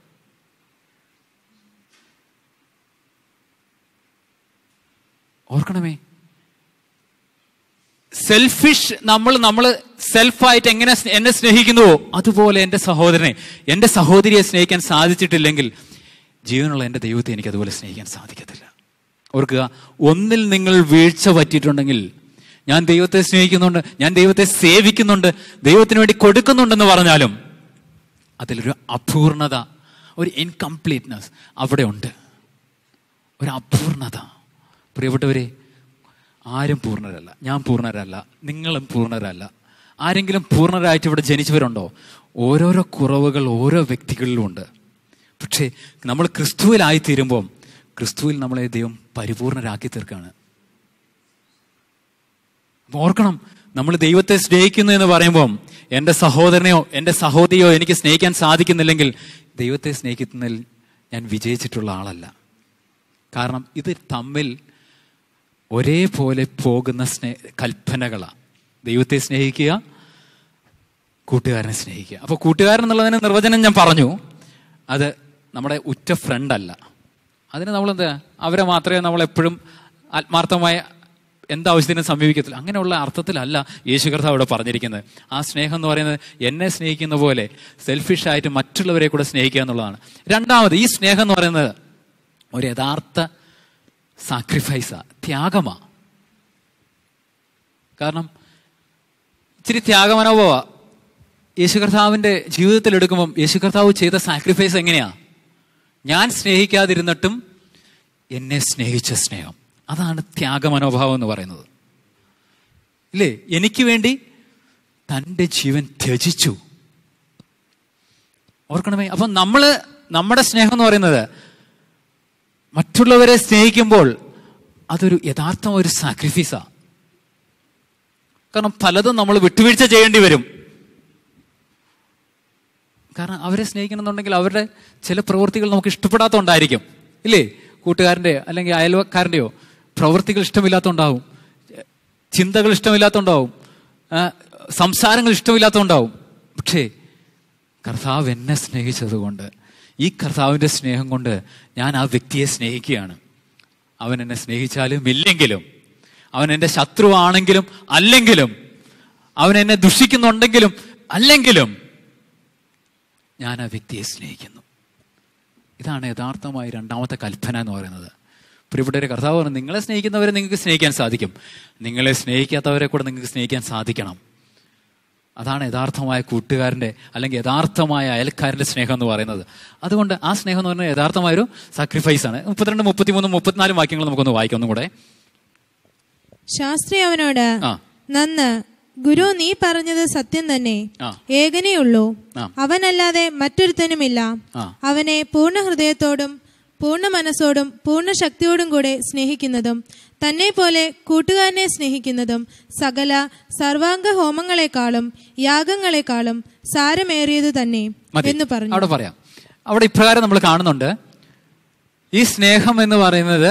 ഓർക്കണമേ സെൽഫിഷ് നമ്മൾ നമ്മൾ സെൽഫായിട്ട് എങ്ങനെ സ്നേ- എന്നെ സ്നേഹിക്കുന്നുവോ അതുപോലെ എൻ്റെ സഹോദരനെ എൻ്റെ സഹോദരിയെ സ്നേഹിക്കാൻ സാധിച്ചിട്ടില്ലെങ്കിൽ ജീവനുള്ള എൻ്റെ ദൈവത്തെ എനിക്ക് അതുപോലെ സ്നേഹിക്കാൻ സാധിക്കത്തില്ല ഓർക്കുക ഒന്നിൽ നിങ്ങൾ വീഴ്ച പറ്റിയിട്ടുണ്ടെങ്കിൽ ഞാൻ ദൈവത്തെ സ്നേഹിക്കുന്നുണ്ട് ഞാൻ ദൈവത്തെ സേവിക്കുന്നുണ്ട് ദൈവത്തിന് വേണ്ടി കൊടുക്കുന്നുണ്ടെന്ന് പറഞ്ഞാലും അതിലൊരു അപൂർണത ഒരു ഇൻകംപ്ലീറ്റ്നെസ് അവിടെ ഉണ്ട് ഒരു അപൂർണത പ്രിയപ്പെട്ടവരെ ആരും പൂർണ്ണരല്ല ഞാൻ പൂർണ്ണരല്ല നിങ്ങളും പൂർണ്ണരല്ല ആരെങ്കിലും പൂർണ്ണരായിട്ട് ഇവിടെ ജനിച്ചവരുണ്ടോ ഓരോരോ കുറവുകൾ ഓരോ വ്യക്തികളിലും ഉണ്ട് പക്ഷേ നമ്മൾ ക്രിസ്തുവിലായി തീരുമ്പോൾ ക്രിസ്തുവിൽ നമ്മളെ ദൈവം പരിപൂർണരാക്കി തീർക്കാണ് അപ്പൊ ഓർക്കണം നമ്മൾ ദൈവത്തെ സ്നേഹിക്കുന്നു എന്ന് പറയുമ്പോൾ എൻ്റെ സഹോദരനെയോ എൻ്റെ സഹോദരിയോ എനിക്ക് സ്നേഹിക്കാൻ സാധിക്കുന്നില്ലെങ്കിൽ ദൈവത്തെ സ്നേഹിക്കുന്നതിൽ ഞാൻ വിജയിച്ചിട്ടുള്ള ആളല്ല കാരണം ഇത് തമ്മിൽ ഒരേപോലെ പോകുന്ന സ്നേ കൽപ്പനകളാണ് ദൈവത്തെ സ്നേഹിക്കുക കൂട്ടുകാരനെ സ്നേഹിക്കുക അപ്പോൾ കൂട്ടുകാരൻ എന്നുള്ളതിന് നിർവചനം ഞാൻ പറഞ്ഞു അത് നമ്മുടെ ഉറ്റ ഫ്രണ്ട് അല്ല അതിന് നമ്മളെന്താ അവരെ മാത്രമേ നമ്മൾ എപ്പോഴും ആത്മാർത്ഥമായ എന്താവശ്യത്തിനും സമീപിക്കത്തില്ല അങ്ങനെയുള്ള അർത്ഥത്തിലല്ല യേശു കർത്താവ് ഇവിടെ പറഞ്ഞിരിക്കുന്നത് ആ സ്നേഹം എന്ന് പറയുന്നത് എന്നെ സ്നേഹിക്കുന്ന പോലെ സെൽഫിഷായിട്ട് മറ്റുള്ളവരെ കൂടെ സ്നേഹിക്കുക എന്നുള്ളതാണ് രണ്ടാമത് ഈ സ്നേഹം എന്ന് പറയുന്നത് ഒരു യഥാർത്ഥ സാക്രിഫൈസാ ത്യാഗമാ കാരണം ഇച്ചിരി ത്യാഗമനോഭവ യേശു കർത്താവിന്റെ ജീവിതത്തിൽ എടുക്കുമ്പം യേശു കർത്താവ് ചെയ്ത സാക്രിഫൈസ് എങ്ങനെയാ ഞാൻ സ്നേഹിക്കാതിരുന്നിട്ടും എന്നെ സ്നേഹിച്ച സ്നേഹം അതാണ് ത്യാഗമനോഭാവം എന്ന് പറയുന്നത് ഇല്ലേ എനിക്ക് വേണ്ടി തൻ്റെ ജീവൻ ത്യജിച്ചു ഓർക്കണമേ അപ്പം നമ്മള് നമ്മുടെ സ്നേഹം എന്ന് പറയുന്നത് മറ്റുള്ളവരെ സ്നേഹിക്കുമ്പോൾ അതൊരു യഥാർത്ഥം ഒരു സാക്രിഫൈസാ കാരണം പലതും നമ്മൾ വിട്ടുവീഴ്ച ചെയ്യേണ്ടി വരും കാരണം അവരെ സ്നേഹിക്കണമെന്നുണ്ടെങ്കിൽ അവരുടെ ചില പ്രവൃത്തികൾ നമുക്ക് ഇഷ്ടപ്പെടാത്തതുകൊണ്ടായിരിക്കും ഇല്ലേ കൂട്ടുകാരൻ്റെ അല്ലെങ്കിൽ അയൽവക്കാരൻ്റെയോ പ്രവൃത്തികൾ ഇഷ്ടമില്ലാത്തതുണ്ടാവും ചിന്തകൾ ഇഷ്ടമില്ലാത്തതുണ്ടാവും ആ, സംസാരങ്ങൾ ഇഷ്ടമില്ലാത്തതുണ്ടാവും പക്ഷേ കർത്താവ് എന്നെ സ്നേഹിച്ചതുകൊണ്ട് ഈ കർത്താവിൻ്റെ സ്നേഹം കൊണ്ട് ഞാൻ ആ വ്യക്തിയെ സ്നേഹിക്കുകയാണ് അവൻ എന്നെ സ്നേഹിച്ചാലും ഇല്ലെങ്കിലും അവൻ എൻ്റെ ശത്രുവാണെങ്കിലും അല്ലെങ്കിലും അവൻ എന്നെ ദുഷിക്കുന്നുണ്ടെങ്കിലും അല്ലെങ്കിലും ഞാൻ ആ വ്യക്തിയെ സ്നേഹിക്കുന്നു ഇതാണ് യഥാർത്ഥമായ രണ്ടാമത്തെ കൽപ്പന എന്ന് പറയുന്നത് പ്രിയപ്പെട്ടവരെ കർത്താവ് പറഞ്ഞു നിങ്ങളെ സ്നേഹിക്കുന്നവരെ നിങ്ങൾക്ക് സ്നേഹിക്കാൻ സാധിക്കും നിങ്ങളെ സ്നേഹിക്കാത്തവരെ കൂടെ നിങ്ങൾക്ക് സ്നേഹിക്കാൻ സാധിക്കണം അതാണ് യഥാർത്ഥമായ കൂട്ടുകാരൻ്റെ അല്ലെങ്കിൽ യഥാർത്ഥമായ അയൽക്കാരൻ്റെ സ്നേഹം എന്ന് പറയുന്നത് അതുകൊണ്ട് ആ സ്നേഹം എന്ന് പറഞ്ഞാൽ യഥാർത്ഥമായൊരു സാക്രിഫൈസ് ആണ് മുപ്പത്തിരണ്ട് മുപ്പത്തിമൂന്ന് മുപ്പത്തിനാല് വാക്യങ്ങൾ നമുക്കൊന്ന് വായിക്കാം ഒന്നും കൂടെ ശാസ്ത്രി അവനോട് ആ നന്ന് ഗുരു നീ പറഞ്ഞത് സത്യം തന്നെ ആ. ഏകനേ ഉള്ളൂ ആ. അവനല്ലാതെ മറ്റൊരുത്തനുമില്ല ആ. അവനെ പൂർണ്ണ ഹൃദയത്തോടും പൂർണ്ണ മനസ്സോടും പൂർണ്ണ ശക്തിയോടും കൂടെ സ്നേഹിക്കുന്നതും തന്നെ പോലെ കൂട്ടുകാരനെ സ്നേഹിക്കുന്നതും സകല സർവാംഗ ഹോമങ്ങളെക്കാളും യാഗങ്ങളെക്കാളും സാരമേറിയത് തന്നെ മതി എന്ന് പറഞ്ഞു അവിടെ പറയാം അവിടെ ഇപ്രകാരം നമ്മൾ കാണുന്നുണ്ട് ഈ സ്നേഹം എന്ന് പറയുന്നത്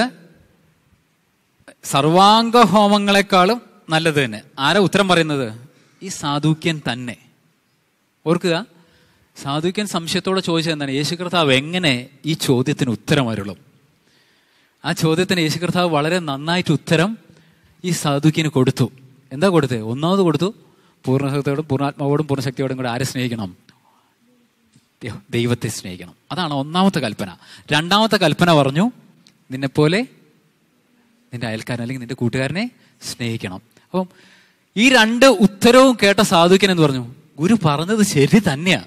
സർവാംഗ ഹോമങ്ങളെക്കാളും നല്ലത് തന്നെ ആരാ ഉത്തരം പറയുന്നത് ഈ സാധുക്യൻ തന്നെ ഓർക്കുക സാധുക്യൻ സംശയത്തോടെ ചോദിച്ചത് എന്താണ് യേശു കർത്താവ് എങ്ങനെ ഈ ചോദ്യത്തിന് ഉത്തരം അരുളും ആ ചോദ്യത്തിന് യേശു കർത്താവ് വളരെ നന്നായിട്ട് ഉത്തരം ഈ സാധുക്യന് കൊടുത്തു എന്താ കൊടുത്തത് ഒന്നാമത് കൊടുത്തു പൂർണ്ണഹൃദയോടും പൂർണ്ണാത്മാവോടും പൂർണ്ണശക്തിയോടും കൂടെ ആരെ സ്നേഹിക്കണം ദൈവ- ദൈവത്തെ സ്നേഹിക്കണം അതാണ് ഒന്നാമത്തെ കൽപ്പന രണ്ടാമത്തെ കൽപ്പന പറഞ്ഞു നിന്നെപ്പോലെ നിന്റെ അയൽക്കാരൻ അല്ലെങ്കിൽ നിന്റെ കൂട്ടുകാരനെ സ്നേഹിക്കണം അപ്പം ഈ രണ്ട് ഉത്തരവും കേട്ട സാധുക്കൻ എന്ന് പറഞ്ഞു ഗുരു പറഞ്ഞത് ശരി തന്നെയാ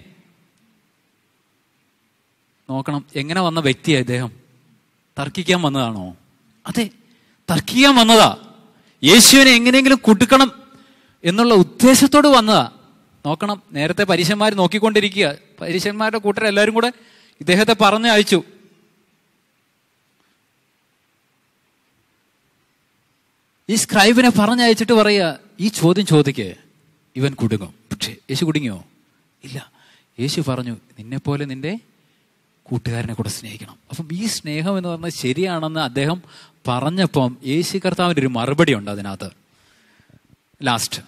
നോക്കണം എങ്ങനെ വന്ന വ്യക്തിയാ ഇദ്ദേഹം തർക്കിക്കാൻ വന്നതാണോ അതെ തർക്കിക്കാൻ വന്നതാ യേശുവിനെ എങ്ങനെയെങ്കിലും കുടുക്കണം എന്നുള്ള ഉദ്ദേശത്തോട് വന്നതാ നോക്കണം നേരത്തെ പരീശന്മാർ നോക്കിക്കൊണ്ടിരിക്കുക പരീശന്മാരുടെ കൂട്ടർ എല്ലാവരും കൂടെ ഇദ്ദേഹത്തെ പറഞ്ഞു അയച്ചു ഈ സ്ക്രൈബിനെ പറഞ്ഞയച്ചിട്ട് പറയുക ഈ ചോദ്യം ചോദിക്ക് ഇവൻ കുടുങ്ങും പക്ഷേ യേശു കുടുങ്ങിയോ ഇല്ല യേശു പറഞ്ഞു നിന്നെപ്പോലെ നിന്റെ കൂട്ടുകാരനെ കൂടെ സ്നേഹിക്കണം അപ്പം ഈ സ്നേഹം എന്ന് പറഞ്ഞാൽ ശരിയാണെന്ന് അദ്ദേഹം പറഞ്ഞപ്പം യേശു കർത്താവിൻ്റെ ഒരു മറുപടി ഉണ്ട് അതിനകത്ത് ലാസ്റ്റ്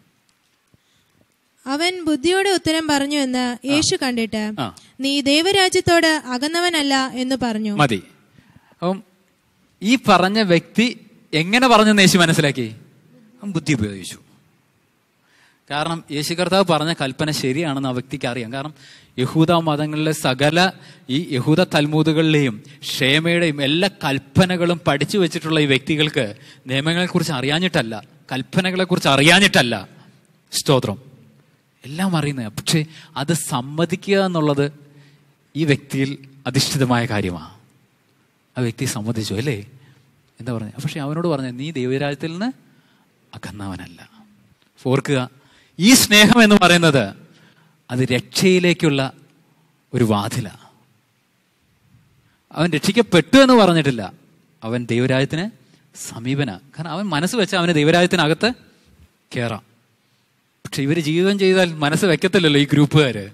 അവൻ ബുദ്ധിയോടെ ഉത്തരം പറഞ്ഞു എന്ന് യേശു കണ്ടിട്ട് ആ. നീ ദൈവരാജ്യത്തോട് അകന്നവനല്ല എന്ന് പറഞ്ഞു മതി അപ്പം ഈ പറഞ്ഞ വ്യക്തി എങ്ങനെ പറഞ്ഞെന്ന് യേശു മനസ്സിലാക്കി അവൻ ബുദ്ധി ഉപയോഗിച്ചു കാരണം യേശു കർത്താവ് പറഞ്ഞ കൽപ്പന ശരിയാണെന്ന് ആ വ്യക്തിക്ക് അറിയാം കാരണം യഹൂദ മതങ്ങളിലെ സകല ഈ യഹൂദ തൽമൂതുകളിലെയും ക്ഷേമയുടെയും എല്ലാ കൽപ്പനകളും പഠിച്ചു വെച്ചിട്ടുള്ള ഈ വ്യക്തികൾക്ക് നിയമങ്ങളെക്കുറിച്ച് അറിയാഞ്ഞിട്ടല്ല കൽപ്പനകളെക്കുറിച്ച് അറിയാഞ്ഞിട്ടല്ല സ്തോത്രം എല്ലാം അറിയുന്നത് പക്ഷേ അത് സമ്മതിക്കുക എന്നുള്ളത് ഈ വ്യക്തിയിൽ അധിഷ്ഠിതമായ കാര്യമാണ് ആ വ്യക്തി സമ്മതിച്ചു അല്ലേ എന്താ പറഞ്ഞത് പക്ഷെ അവനോട് പറഞ്ഞു നീ ദൈവരാജ്യത്തിൽ നിന്ന് അകന്നവനല്ല ഓർക്കുക ഈ സ്നേഹം എന്ന് പറയുന്നത് അത് രക്ഷയിലേക്കുള്ള ഒരു വാതില അവൻ രക്ഷിക്കപ്പെട്ടു എന്ന് പറഞ്ഞിട്ടില്ല അവൻ ദൈവരാജ്യത്തിന് സമീപന കാരണം അവൻ മനസ്സ് വെച്ച അവന് ദൈവരാജ്യത്തിനകത്ത് കയറാം പക്ഷെ ഇവര് ജീവിതം ചെയ്താൽ മനസ്സ് വെക്കത്തില്ലല്ലോ ഈ ഗ്രൂപ്പുകാര്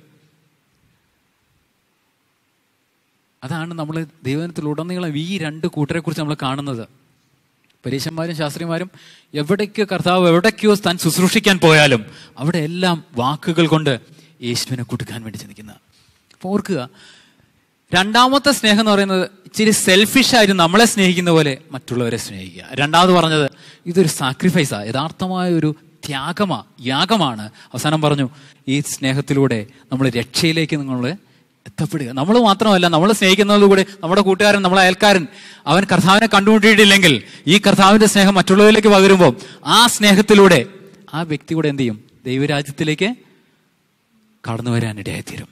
അതാണ് നമ്മൾ ദൈവത്തിലുടനീളം ഈ രണ്ട് കൂട്ടരെ കുറിച്ച് നമ്മൾ കാണുന്നത് പരീശന്മാരും ശാസ്ത്രിമാരും എവിടേക്കോ കർത്താവ് എവിടേക്കോ താൻ ശുശ്രൂഷിക്കാൻ പോയാലും അവിടെ എല്ലാം വാക്കുകൾ കൊണ്ട് യേശുവിനെ കൊടുക്കാൻ വേണ്ടി ചിന്തിക്കുന്നത് അപ്പോൾ ഓർക്കുക രണ്ടാമത്തെ സ്നേഹം എന്ന് പറയുന്നത് ഇച്ചിരി സെൽഫിഷ് ആയിട്ട് നമ്മളെ സ്നേഹിക്കുന്ന പോലെ മറ്റുള്ളവരെ സ്നേഹിക്കുക രണ്ടാമത് പറഞ്ഞത് ഇതൊരു സാക്രിഫൈസാ യഥാർത്ഥമായ ഒരു ത്യാഗമാ യാഗമാണ് അവസാനം പറഞ്ഞു ഈ സ്നേഹത്തിലൂടെ നമ്മൾ രക്ഷയിലേക്ക് നിങ്ങൾ എത്തപ്പെടുക നമ്മൾ മാത്രമല്ല നമ്മൾ സ്നേഹിക്കുന്നതോടുകൂടി നമ്മുടെ കൂട്ടുകാരൻ നമ്മളെ അയൽക്കാരൻ അവൻ കർത്താവിനെ കണ്ടുമുട്ടിയിട്ടില്ലെങ്കിൽ ഈ കർത്താവിന്റെ സ്നേഹം മറ്റുള്ളവരിലേക്ക് പകരുമ്പോൾ ആ സ്നേഹത്തിലൂടെ ആ വ്യക്തി കൂടെ എന്ത് ചെയ്യും ദൈവരാജ്യത്തിലേക്ക് കടന്നു വരാനിടയായിത്തീരും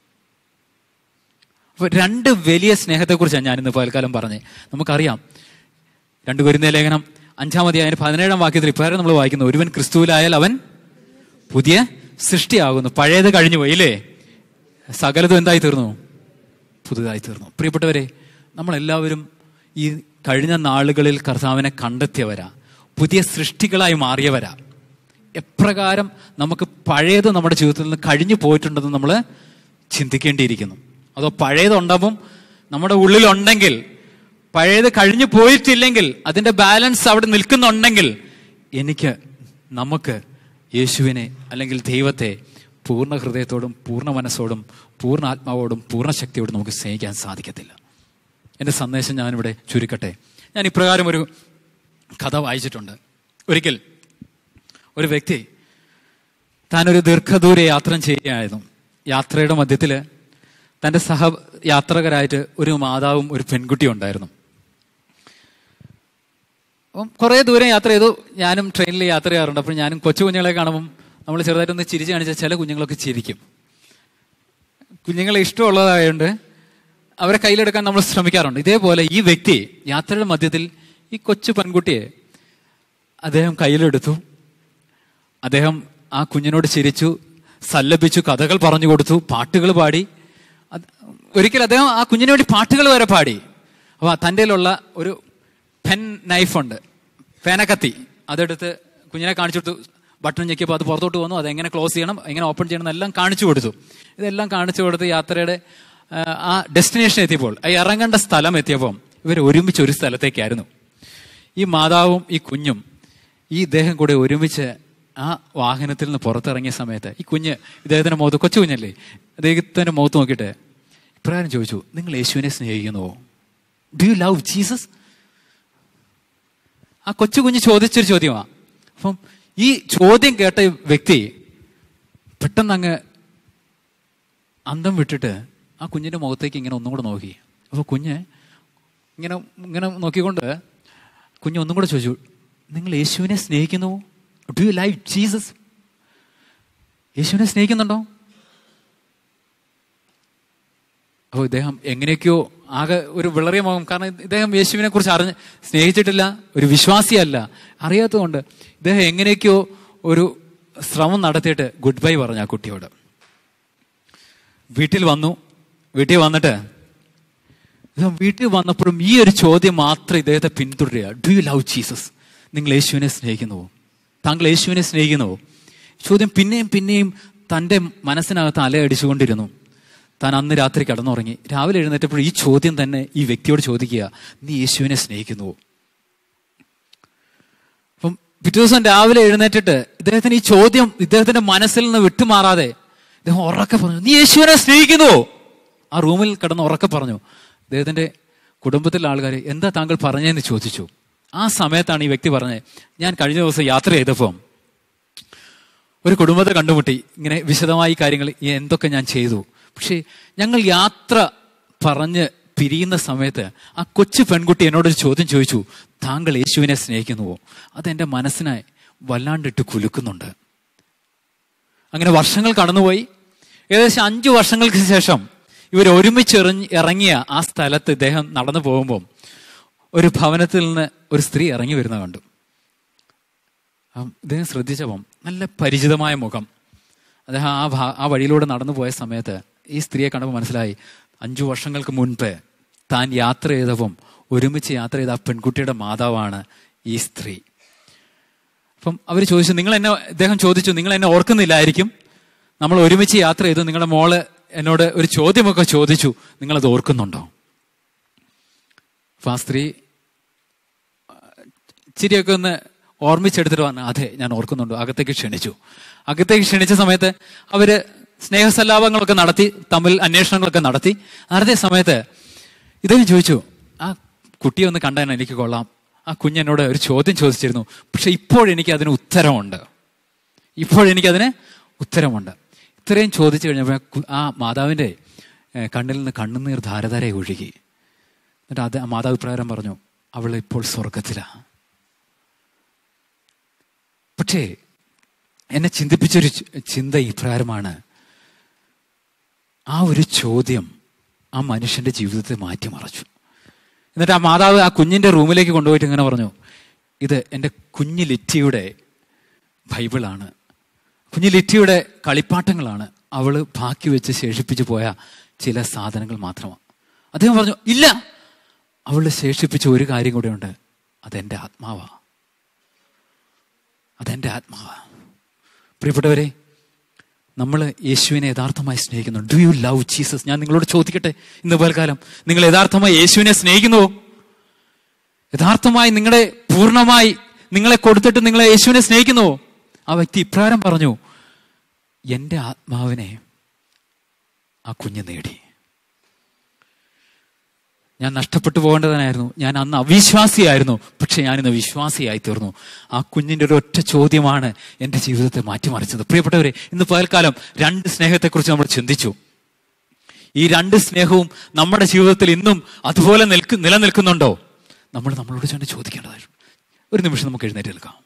അപ്പൊ രണ്ട് വലിയ സ്നേഹത്തെക്കുറിച്ചാണ് ഞാനിന്ന് പകൽക്കാലം പറഞ്ഞത് നമുക്കറിയാം രണ്ട് കുരുന്ന ലേഖനം അഞ്ചാമതി അതിന് പതിനേഴാം വാക്യത്തിൽ ഇപ്രകാരം നമ്മൾ വായിക്കുന്നു ഒരുവൻ ക്രിസ്തുവിലായാൽ അവൻ പുതിയ സൃഷ്ടിയാകുന്നു പഴയത് കഴിഞ്ഞു പോയി ഇല്ലേ സകലതും എന്തായി തീർന്നു പുതുതായി തീർന്നു പ്രിയപ്പെട്ടവരെ നമ്മളെല്ലാവരും ഈ കഴിഞ്ഞ നാളുകളിൽ കർത്താവിനെ കണ്ടെത്തിയവരാ പുതിയ സൃഷ്ടികളായി മാറിയവരാ എപ്രകാരം നമുക്ക് പഴയത് നമ്മുടെ ജീവിതത്തിൽ നിന്ന് കഴിഞ്ഞു പോയിട്ടുണ്ടെന്ന് നമ്മൾ ചിന്തിക്കേണ്ടിയിരിക്കുന്നു അതോ പഴയതുണ്ടാവും നമ്മുടെ ഉള്ളിലുണ്ടെങ്കിൽ പഴയത് കഴിഞ്ഞു പോയിട്ടില്ലെങ്കിൽ അതിന്റെ ബാലൻസ് അവിടെ നിൽക്കുന്നുണ്ടെങ്കിൽ എനിക്ക് നമുക്ക് യേശുവിനെ അല്ലെങ്കിൽ ദൈവത്തെ പൂർണ്ണ ഹൃദയത്തോടും പൂർണ്ണ മനസ്സോടും പൂർണ്ണ ആത്മാവോടും പൂർണ്ണ ശക്തിയോടും നമുക്ക് സ്നേഹിക്കാൻ സാധിക്കത്തില്ല എൻ്റെ സന്ദേശം ഞാനിവിടെ ചുരുക്കട്ടെ ഞാൻ ഇപ്രകാരം ഒരു കഥ വായിച്ചിട്ടുണ്ട് ഒരിക്കൽ ഒരു വ്യക്തി താനൊരു ദീർഘദൂര യാത്ര ചെയ്യുകയായിരുന്നു യാത്രയുടെ മധ്യത്തില് തന്റെ സഹ യാത്രകരായിട്ട് ഒരു മാതാവും ഒരു പെൺകുട്ടിയും ഉണ്ടായിരുന്നു അപ്പം കുറേ ദൂരം യാത്ര ചെയ്തു ഞാനും ട്രെയിനിൽ യാത്ര ചെയ്യാറുണ്ട് അപ്പോൾ ഞാനും കൊച്ചു കുഞ്ഞുങ്ങളെ കാണുമ്പം നമ്മൾ ചെറുതായിട്ടൊന്ന് ചിരിച്ച് കാണിച്ചാൽ ചില കുഞ്ഞുങ്ങളൊക്കെ ചിരിക്കും കുഞ്ഞുങ്ങളെ ഇഷ്ടമുള്ളതായതുകൊണ്ട് അവരെ കയ്യിലെടുക്കാൻ നമ്മൾ ശ്രമിക്കാറുണ്ട് ഇതേപോലെ ഈ വ്യക്തി യാത്രയുടെ മധ്യത്തിൽ ഈ കൊച്ചു പെൺകുട്ടിയെ അദ്ദേഹം കയ്യിലെടുത്തു അദ്ദേഹം ആ കുഞ്ഞിനോട് ചിരിച്ചു സല്ലപിച്ചു കഥകൾ പറഞ്ഞു കൊടുത്തു പാട്ടുകൾ പാടി അത് ഒരിക്കൽ അദ്ദേഹം ആ കുഞ്ഞിന് വേണ്ടി പാട്ടുകൾ വരെ പാടി അപ്പൊ തൻ്റെ കയ്യിലുള്ള ഒരു പെൻ നൈഫുണ്ട് പേനക്കത്തി അതെടുത്ത് കുഞ്ഞിനെ കാണിച്ചു കൊടുത്തു ബട്ടൺ ഞെക്കിയപ്പോൾ അത് പുറത്തോട്ട് വന്നു അത് എങ്ങനെ ക്ലോസ് ചെയ്യണം എങ്ങനെ ഓപ്പൺ ചെയ്യണം എന്നെല്ലാം കാണിച്ചു കൊടുത്തു ഇതെല്ലാം കാണിച്ചു കൊടുത്ത് യാത്രയുടെ ആ, ആ ഡെസ്റ്റിനേഷൻ എത്തിയപ്പോൾ ആ ഇറങ്ങേണ്ട സ്ഥലം എത്തിയപ്പോൾ ഇവർ ഒരുമിച്ച് ഒരു സ്ഥലത്തേക്കായിരുന്നു ഈ മാതാവും ഈ കുഞ്ഞും ഈ ഇദ്ദേഹം കൂടെ ഒരുമിച്ച് ആ വാഹനത്തിൽ നിന്ന് പുറത്തിറങ്ങിയ സമയത്ത് ഈ കുഞ്ഞ് ഇദ്ദേഹത്തിന്റെ മുഖത്ത് കൊച്ചു കുഞ്ഞല്ലേ അദ്ദേഹത്തിന്റെ മുഖത്ത് നോക്കിയിട്ട് ഇപ്രകാരം ചോദിച്ചു നിങ്ങൾ യേശുവിനെ സ്നേഹിക്കുന്നുവോ ഡു യു ലവ് ജീസസ് ആ കൊച്ചു കുഞ്ഞ് ചോദിച്ചൊരു ചോദ്യമാണ് അപ്പം ഈ ചോദ്യം കേട്ട ഈ വ്യക്തി പെട്ടെന്ന് അങ്ങ് അന്തം വിട്ടിട്ട് ആ കുഞ്ഞിന്റെ മുഖത്തേക്ക് ഇങ്ങനെ ഒന്നും കൂടെ നോക്കി അപ്പൊ കുഞ്ഞ് ഇങ്ങനെ ഇങ്ങനെ നോക്കിക്കൊണ്ട് കുഞ്ഞ് ഒന്നും കൂടെ ചോദിച്ചു നിങ്ങൾ യേശുവിനെ സ്നേഹിക്കുന്നു ഡു യു ലൈവ് ജീസസ് യേശുവിനെ സ്നേഹിക്കുന്നുണ്ടോ അപ്പോൾ ഇദ്ദേഹം എങ്ങനെയൊക്കെയോ ആകെ ഒരു വിളറിയ മുഖം കാരണം ഇദ്ദേഹം യേശുവിനെ കുറിച്ച് അറിഞ്ഞ് സ്നേഹിച്ചിട്ടില്ല ഒരു വിശ്വാസിയല്ല അറിയാത്തതുകൊണ്ട് ഇദ്ദേഹം എങ്ങനെയൊക്കെയോ ഒരു ശ്രമം നടത്തിയിട്ട് ഗുഡ് ബൈ പറഞ്ഞു ആ കുട്ടിയോട് വീട്ടിൽ വന്നു വീട്ടിൽ വന്നിട്ട് ഇദ്ദേഹം വീട്ടിൽ വന്നപ്പോഴും ഈ ഒരു ചോദ്യം മാത്രം ഇദ്ദേഹത്തെ പിന്തുടരുക ഡു യു ലവ് ജീസസ് നിങ്ങൾ യേശുവിനെ സ്നേഹിക്കുന്നുവോ താങ്കൾ യേശുവിനെ സ്നേഹിക്കുന്നുവോ ചോദ്യം പിന്നെയും പിന്നെയും തൻ്റെ മനസ്സിനകത്ത് അലയടിച്ചുകൊണ്ടിരുന്നു താൻ അന്ന് രാത്രി കിടന്നുറങ്ങി രാവിലെ എഴുന്നേറ്റപ്പോൾ ഈ ചോദ്യം തന്നെ ഈ വ്യക്തിയോട് ചോദിക്കുക നീ യേശുവിനെ സ്നേഹിക്കുന്നുവോ അപ്പം പിറ്റേ ദിവസം രാവിലെ എഴുന്നേറ്റിട്ട് ഇദ്ദേഹത്തിന് ഈ ചോദ്യം ഇദ്ദേഹത്തിന്റെ മനസ്സിൽ നിന്ന് വിട്ടുമാറാതെ ഇദ്ദേഹം ഉറക്കെ പറഞ്ഞു നീ യേശുവിനെ സ്നേഹിക്കുന്നുവോ ആ റൂമിൽ കിടന്ന് ഉറക്കെ പറഞ്ഞു ഇദ്ദേഹത്തിന്റെ കുടുംബത്തിലെ ആൾക്കാർ എന്താ താങ്കൾ പറഞ്ഞതെന്ന് ചോദിച്ചു ആ സമയത്താണ് ഈ വ്യക്തി പറഞ്ഞത് ഞാൻ കഴിഞ്ഞ ദിവസം യാത്ര ചെയ്തപ്പോൾ ഒരു കുടുംബത്തെ കണ്ടുമുട്ടി ഇങ്ങനെ വിശദമായി കാര്യങ്ങൾ ഈ എന്തൊക്കെ ഞാൻ ചെയ്തു പക്ഷേ ഞങ്ങൾ യാത്ര പറഞ്ഞ് പിരിയുന്ന സമയത്ത് ആ കൊച്ചു പെൺകുട്ടി എന്നോട് ഒരു ചോദ്യം ചോദിച്ചു താങ്കൾ യേശുവിനെ സ്നേഹിക്കുന്നുവോ അതെന്റെ മനസ്സിനെ വല്ലാണ്ടിട്ട് കുലുക്കുന്നുണ്ട് അങ്ങനെ വർഷങ്ങൾ കടന്നുപോയി ഏകദേശം അഞ്ചു വർഷങ്ങൾക്ക് ശേഷം ഇവർ ഒരുമിച്ച് എറിഞ്ഞ് ഇറങ്ങിയ ആ സ്ഥലത്ത് ഇദ്ദേഹം നടന്നു പോകുമ്പോൾ ഒരു ഭവനത്തിൽ നിന്ന് ഒരു സ്ത്രീ ഇറങ്ങി വരുന്ന കണ്ടു അപ്പം ഇദ്ദേഹം ശ്രദ്ധിച്ചപ്പം നല്ല പരിചിതമായ മുഖം അദ്ദേഹം ആ ഭാ ആ വഴിയിലൂടെ നടന്നു പോയ സമയത്ത് ഈ സ്ത്രീയെ കണ്ടപ്പോൾ മനസ്സിലായി അഞ്ചു വർഷങ്ങൾക്ക് മുൻപ് താൻ യാത്ര ചെയ്തപ്പം ഒരുമിച്ച് യാത്ര ചെയ്ത ആ പെൺകുട്ടിയുടെ മാതാവാണ് ഈ സ്ത്രീ അപ്പം അവർ ചോദിച്ചു നിങ്ങൾ എന്നെ ഇദ്ദേഹം ചോദിച്ചു നിങ്ങൾ എന്നെ ഓർക്കുന്നില്ലായിരിക്കും നമ്മൾ ഒരുമിച്ച് യാത്ര ചെയ്തു നിങ്ങളുടെ മോള് എന്നോട് ഒരു ചോദ്യമൊക്കെ ചോദിച്ചു നിങ്ങളത് ഓർക്കുന്നുണ്ടോ അപ്പൊ ആ സ്ത്രീ ഇച്ചിരിയൊക്കെ ഒന്ന് ഓർമ്മിച്ചെടുത്തിട്ട് പറഞ്ഞു അതെ ഞാൻ ഓർക്കുന്നുണ്ട് അകത്തേക്ക് ക്ഷണിച്ചു അകത്തേക്ക് ക്ഷണിച്ച സമയത്ത് അവര് സ്നേഹസല്ലാപങ്ങളൊക്കെ നടത്തി തമ്മിൽ അന്വേഷണങ്ങളൊക്കെ നടത്തി നടത്തിയ സമയത്ത് ഇദ്ദേഹം ചോദിച്ചു ആ കുട്ടിയെ ഒന്ന് കണ്ടാൽ എനിക്ക് കൊള്ളാം ആ കുഞ്ഞെന്നോട് ഒരു ചോദ്യം ചോദിച്ചിരുന്നു പക്ഷെ ഇപ്പോഴെനിക്ക് അതിന് ഉത്തരമുണ്ട് ഇപ്പോഴെനിക്കതിന് ഉത്തരമുണ്ട് ഇത്രയും ചോദിച്ചു കഴിഞ്ഞപ്പോൾ കു- ആ മാതാവിൻ്റെ ഏഹ്, കണ്ണിൽ നിന്ന് കണ്ണുനീർ ധാരധാരയെ ഒഴുകി എന്നിട്ട് അത് ആ മാതാവ് ഇപ്രകാരം പറഞ്ഞു അവൾ ഇപ്പോൾ സ്വർഗത്തിലാണ് പക്ഷേ എന്നെ ചിന്തിപ്പിച്ചൊരു ചി- ചിന്ത ഇപ്രകാരമാണ് ആ ഒരു ചോദ്യം ആ മനുഷ്യന്റെ ജീവിതത്തെ മാറ്റിമറിച്ചു എന്നിട്ട് ആ മാതാവ് ആ കുഞ്ഞിന്റെ റൂമിലേക്ക് കൊണ്ടുപോയിട്ട് ഇങ്ങനെ പറഞ്ഞു ഇത് എൻ്റെ കുഞ്ഞു ലിറ്റിയുടെ ബൈബിളാണ് കുഞ്ഞു ലിറ്റിയുടെ കളിപ്പാട്ടങ്ങളാണ് അവള് ബാക്കി വെച്ച് ശേഷിപ്പിച്ചു പോയ ചില സാധനങ്ങൾ മാത്രമാണ് അദ്ദേഹം പറഞ്ഞു ഇല്ല അവള് ശേഷിപ്പിച്ച ഒരു കാര്യം കൂടെ ഉണ്ട് അതെന്റെ ആത്മാവാ അതെന്റെ ആത്മാവാ പ്രിയപ്പെട്ടവരെ നമ്മൾ യേശുവിനെ യഥാർത്ഥമായി സ്നേഹിക്കുന്നു ഡു യു ലവ് ജീസസ് ഞാൻ നിങ്ങളോട് ചോദിക്കട്ടെ ഇന്ന് പൽക്കാലം നിങ്ങൾ യഥാർത്ഥമായി യേശുവിനെ സ്നേഹിക്കുന്നുവോ യഥാർത്ഥമായി നിങ്ങളെ പൂർണ്ണമായി നിങ്ങളെ കൊടുത്തിട്ട് നിങ്ങളെ യേശുവിനെ സ്നേഹിക്കുന്നുവോ ആ വ്യക്തി ഇപ്രകാരം പറഞ്ഞു എൻ്റെ ആത്മാവിനെ ആ കുഞ്ഞ് നേടി ഞാൻ നഷ്ടപ്പെട്ടു പോകേണ്ടവനായിരുന്നു ഞാൻ അന്ന് അവിശ്വാസിയായിരുന്നു പക്ഷെ ഞാനിന്ന് വിശ്വാസിയായി തീർന്നു ആ കുഞ്ഞിന്റെ ഒരു ഒറ്റ ചോദ്യമാണ് എൻ്റെ ജീവിതത്തെ മാറ്റിമറിച്ചത് പ്രിയപ്പെട്ടവരെ ഇന്ന് പകൽക്കാലം രണ്ട് സ്നേഹത്തെക്കുറിച്ച് നമ്മൾ ചിന്തിച്ചു ഈ രണ്ട് സ്നേഹവും നമ്മുടെ ജീവിതത്തിൽ ഇന്നും അതുപോലെ നിൽക്ക് നിലനിൽക്കുന്നുണ്ടോ നമ്മൾ നമ്മളോട് ചെന്ന് ചോദിക്കേണ്ടതായിരുന്നു ഒരു നിമിഷം നമുക്ക് എഴുന്നേറ്റ് നിൽക്കാം